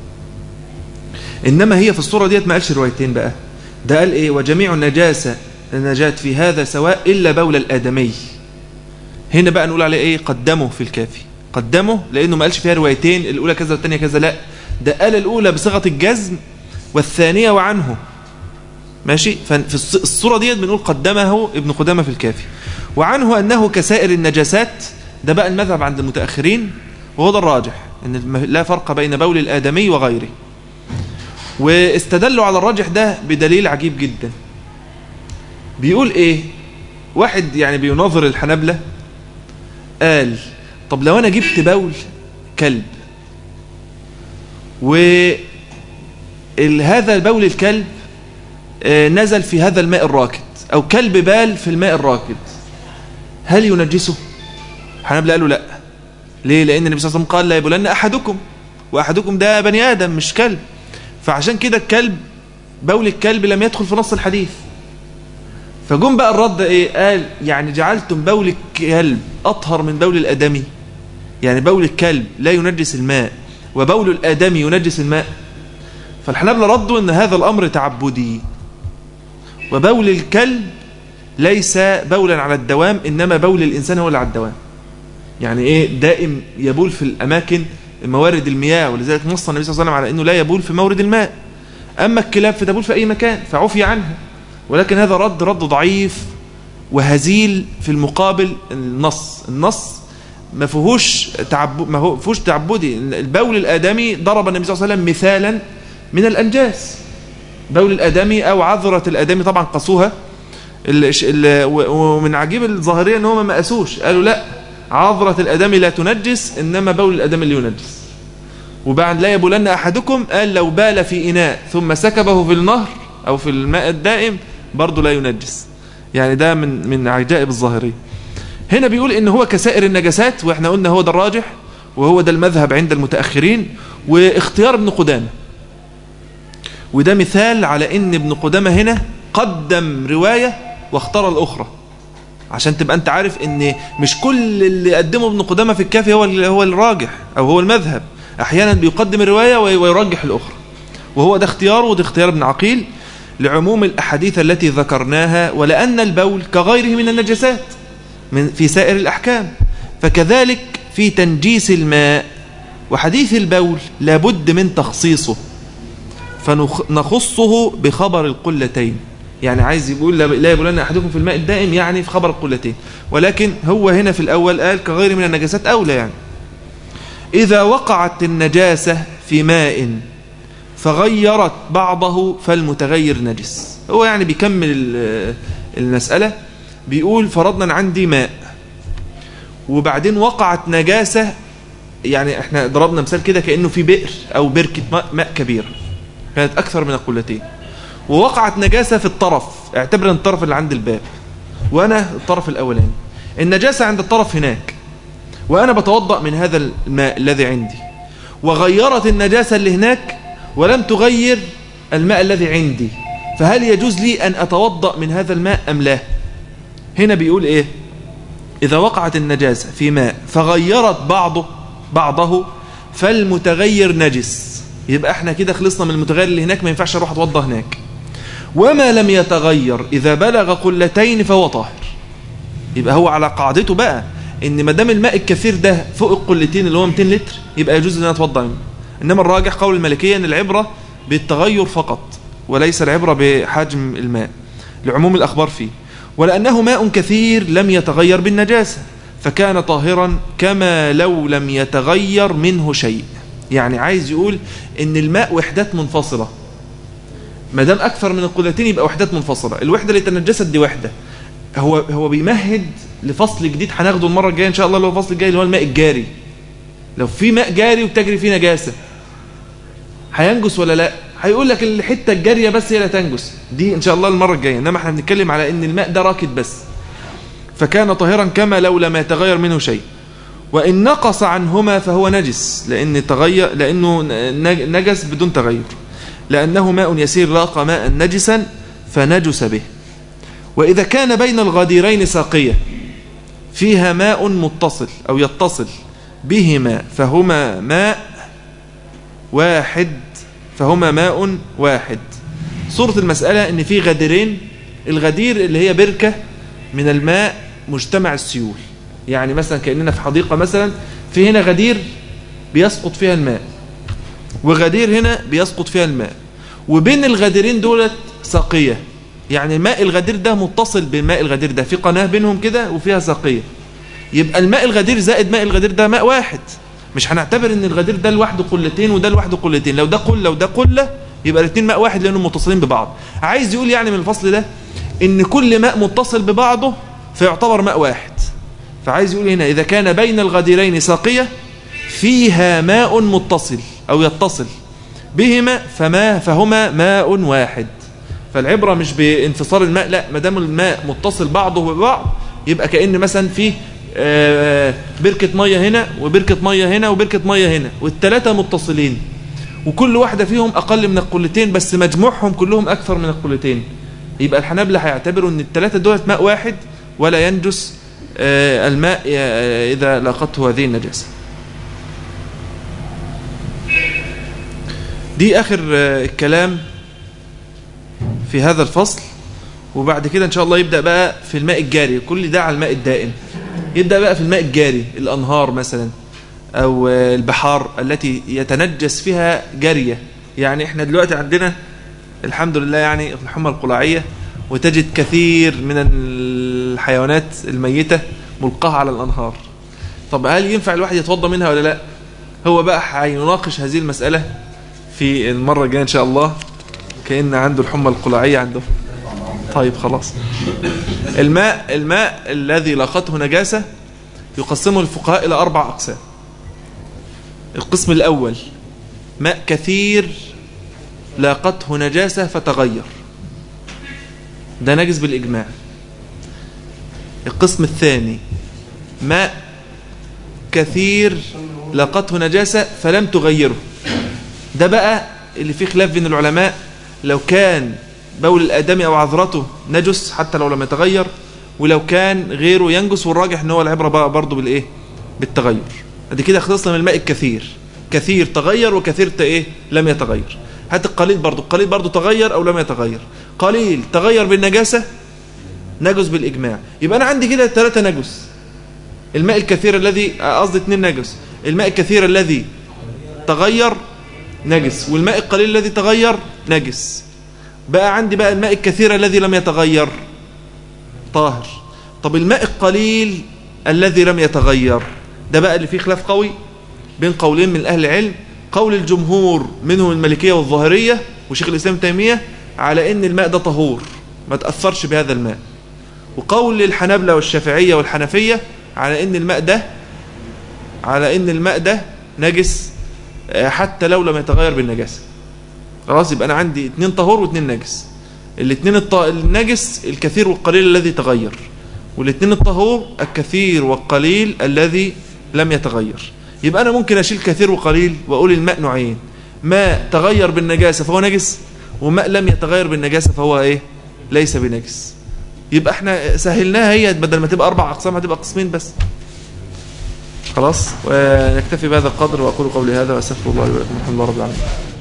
S1: إنما هي في الصورة ديت ما قالش روايتين بقى ده قال إيه وجميع النجاسة النجاة في هذا سواء إلا بول الآدمي هنا بقى نقول عليه إيه قدمه في الكافي قدمه لأنه ما قالش فيها روايتين الأولى كذا والثانية كذا لا ده قال الأولى بصيغة الجزم والثانية وعنه ماشي ففي الصورة ديت بنقول قدمه ابن قدامة في الكافي وعنه أنه كسائر النجاسات ده بقى المذهب عند المتأخرين وهو ده الراجح أن لا فرق بين بول الآدمي وغيره واستدلوا على الراجح ده بدليل عجيب جدا بيقول ايه واحد يعني بيناظر الحنبلة قال طب لو انا جبت بول كلب وهذا البول الكلب نزل في هذا الماء الراكد او كلب بال في الماء الراكد هل ينجسه الحنبلة قالوا لا ليه لان النبي صلى الله عليه وسلم قال لا يبولن احدكم واحدكم ده بني ادم مش كلب فعشان كده الكلب بول الكلب لم يدخل في نص الحديث فجم بقى الرد ايه قال يعني جعلتم بول الكلب اطهر من بول الادمي يعني بول الكلب لا ينجس الماء وبول الادمي ينجس الماء فالحنابلة ردوا ان هذا الامر تعبدي وبول الكلب ليس بولا على الدوام انما بول الانسان هو اللي على الدوام يعني ايه دائم يبول في الاماكن موارد المياه ولذلك نص النبي صلى الله عليه وسلم على انه لا يبول في مورد الماء اما الكلاب فتبول في اي مكان فعفي عنها ولكن هذا رد رد ضعيف وهزيل في المقابل النص النص ما فيهوش تعبد ما فيهوش تعبدي البول الادمي ضرب النبي صلى الله عليه وسلم مثالا من الانجاس بول الادمي او عذره الادمي طبعا قاسوها ومن عجيب الظاهريه ان هم ما قاسوش قالوا لا عذره الادمي لا تنجس انما بول الادمي اللي ينجس وبعد لا يبولن احدكم قال لو بال في اناء ثم سكبه في النهر او في الماء الدائم برضه لا ينجس يعني ده من من عجائب الظاهريه هنا بيقول ان هو كسائر النجاسات واحنا قلنا هو ده الراجح وهو ده المذهب عند المتاخرين واختيار ابن قدامه وده مثال على ان ابن قدامه هنا قدم روايه واختار الاخرى عشان تبقى انت عارف ان مش كل اللي قدمه ابن قدامه في الكافي هو هو الراجح او هو المذهب احيانا بيقدم الروايه ويرجح الاخرى وهو ده اختياره وده اختيار ابن عقيل لعموم الأحاديث التي ذكرناها ولأن البول كغيره من النجسات من في سائر الأحكام فكذلك في تنجيس الماء وحديث البول لابد من تخصيصه فنخصه بخبر القلتين يعني عايز يقول لا يبولن أحدكم في الماء الدائم يعني في خبر القلتين ولكن هو هنا في الأول قال كغير من النجاسات أولى يعني إذا وقعت النجاسة في ماء فغيرت بعضه فالمتغير نجس هو يعني بيكمل المسألة بيقول فرضنا عندي ماء وبعدين وقعت نجاسة يعني احنا ضربنا مثال كده كأنه في بئر أو بركة ماء, ماء كبير كانت أكثر من القلتين ووقعت نجاسة في الطرف اعتبر الطرف اللي عند الباب وأنا الطرف الأولاني النجاسة عند الطرف هناك وأنا بتوضأ من هذا الماء الذي عندي وغيرت النجاسة اللي هناك ولم تغير الماء الذي عندي فهل يجوز لي أن أتوضأ من هذا الماء أم لا هنا بيقول إيه إذا وقعت النجاسة في ماء فغيرت بعضه بعضه فالمتغير نجس يبقى احنا كده خلصنا من المتغير اللي هناك ما ينفعش اروح اتوضى هناك وما لم يتغير إذا بلغ قلتين فهو طاهر يبقى هو على قاعدته بقى ان ما دام الماء الكثير ده فوق القلتين اللي هو 200 لتر يبقى يجوز ان انا اتوضى منه انما الراجح قول المالكيه ان العبره بالتغير فقط وليس العبره بحجم الماء لعموم الاخبار فيه ولانه ماء كثير لم يتغير بالنجاسه فكان طاهرا كما لو لم يتغير منه شيء يعني عايز يقول ان الماء وحدات منفصله ما دام اكثر من القلتين يبقى وحدات منفصله الوحده اللي تنجست دي وحده هو هو بيمهد لفصل جديد هناخده المره الجايه ان شاء الله اللي هو الفصل الجاي اللي هو الماء الجاري لو في ماء جاري وبتجري فيه نجاسه هينجس ولا لا هيقول لك الحته الجاريه بس هي اللي تنجس دي ان شاء الله المره الجايه انما احنا بنتكلم على ان الماء ده راكد بس فكان طاهرا كما لو لم يتغير منه شيء وإن نقص عنهما فهو نجس لأن تغير لأنه نجس بدون تغير لأنه ماء يسير لاقى ماء نجسا فنجس به وإذا كان بين الغديرين ساقية فيها ماء متصل أو يتصل بهما فهما ماء واحد فهما ماء واحد صورة المسألة ان في غديرين الغدير اللي هي بركة من الماء مجتمع السيول يعني مثلا كأننا في حديقة مثلا في هنا غدير بيسقط فيها الماء وغدير هنا بيسقط فيها الماء وبين الغديرين دولت ساقية يعني الماء الغدير ده متصل بالماء الغدير ده في قناة بينهم كده وفيها ساقية يبقى الماء الغدير زائد ماء الغدير ده ماء واحد مش هنعتبر ان الغدير ده لوحده قلتين وده لوحده قلتين لو ده قله وده قله يبقى الاثنين ماء واحد لانهم متصلين ببعض عايز يقول يعني من الفصل ده ان كل ماء متصل ببعضه فيعتبر ماء واحد فعايز يقول هنا اذا كان بين الغديرين ساقيه فيها ماء متصل او يتصل بهما فما فهما ماء واحد فالعبرة مش بانفصال الماء لا ما دام الماء متصل بعضه ببعض يبقى كأن مثلا في بركة مية هنا وبركة مية هنا وبركة مية هنا والثلاثة متصلين وكل واحدة فيهم أقل من القلتين بس مجموعهم كلهم أكثر من القلتين يبقى الحنابلة هيعتبروا أن الثلاثة دولت ماء واحد ولا ينجس الماء إذا لاقته هذه النجاسة دي آخر الكلام في هذا الفصل وبعد كده إن شاء الله يبدأ بقى في الماء الجاري كل ده على الماء الدائم يبدأ بقى في الماء الجاري الأنهار مثلا أو البحار التي يتنجس فيها جارية يعني احنا دلوقتي عندنا الحمد لله يعني الحمى القلاعية وتجد كثير من الحيوانات الميتة ملقاة على الأنهار طب هل ينفع الواحد يتوضى منها ولا لا هو بقى هيناقش هذه المسألة في المرة الجاية إن شاء الله كأن عنده الحمى القلاعية عنده طيب خلاص الماء الماء الذي لاقته نجاسة يقسمه الفقهاء إلى أربع أقسام القسم الأول ماء كثير لاقته نجاسة فتغير ده نجس بالإجماع القسم الثاني ماء كثير لاقته نجاسة فلم تغيره ده بقى اللي فيه خلاف بين العلماء لو كان بول الآدمي أو عذرته نجس حتى لو لم يتغير ولو كان غيره ينجس والراجح ان هو العبرة بقى برضه بالإيه بالتغير ادي كده خلصنا من الماء الكثير كثير تغير وكثير ايه لم يتغير هات القليل برضه القليل برضه تغير أو لم يتغير قليل تغير بالنجاسة نجس بالإجماع يبقى أنا عندي كده ثلاثة نجس الماء الكثير الذي قصدي اثنين نجس الماء الكثير الذي تغير نجس والماء القليل الذي تغير نجس بقى عندي بقى الماء الكثير الذي لم يتغير طاهر طب الماء القليل الذي لم يتغير ده بقى اللي فيه خلاف قوي بين قولين من أهل العلم قول الجمهور منهم الملكية والظاهرية وشيخ الإسلام تيمية على أن الماء ده طهور ما تأثرش بهذا الماء وقول الحنابلة والشافعية والحنفية على أن الماء ده على أن الماء ده نجس حتى لو لم يتغير بالنجاسة خلاص يبقى أنا عندي اتنين طهور واتنين نجس الاتنين الط... النجس الكثير والقليل الذي تغير والاتنين الطهور الكثير والقليل الذي لم يتغير يبقى أنا ممكن أشيل كثير وقليل وأقول الماء نوعين ماء تغير بالنجاسة فهو نجس وماء لم يتغير بالنجاسة فهو إيه ليس بنجس يبقى احنا سهلناها هي بدل ما تبقى أربع أقسام هتبقى قسمين بس خلاص ونكتفي بهذا القدر وأقول قولي هذا وأستغفر الله لي ولكم الحمد لله رب العالمين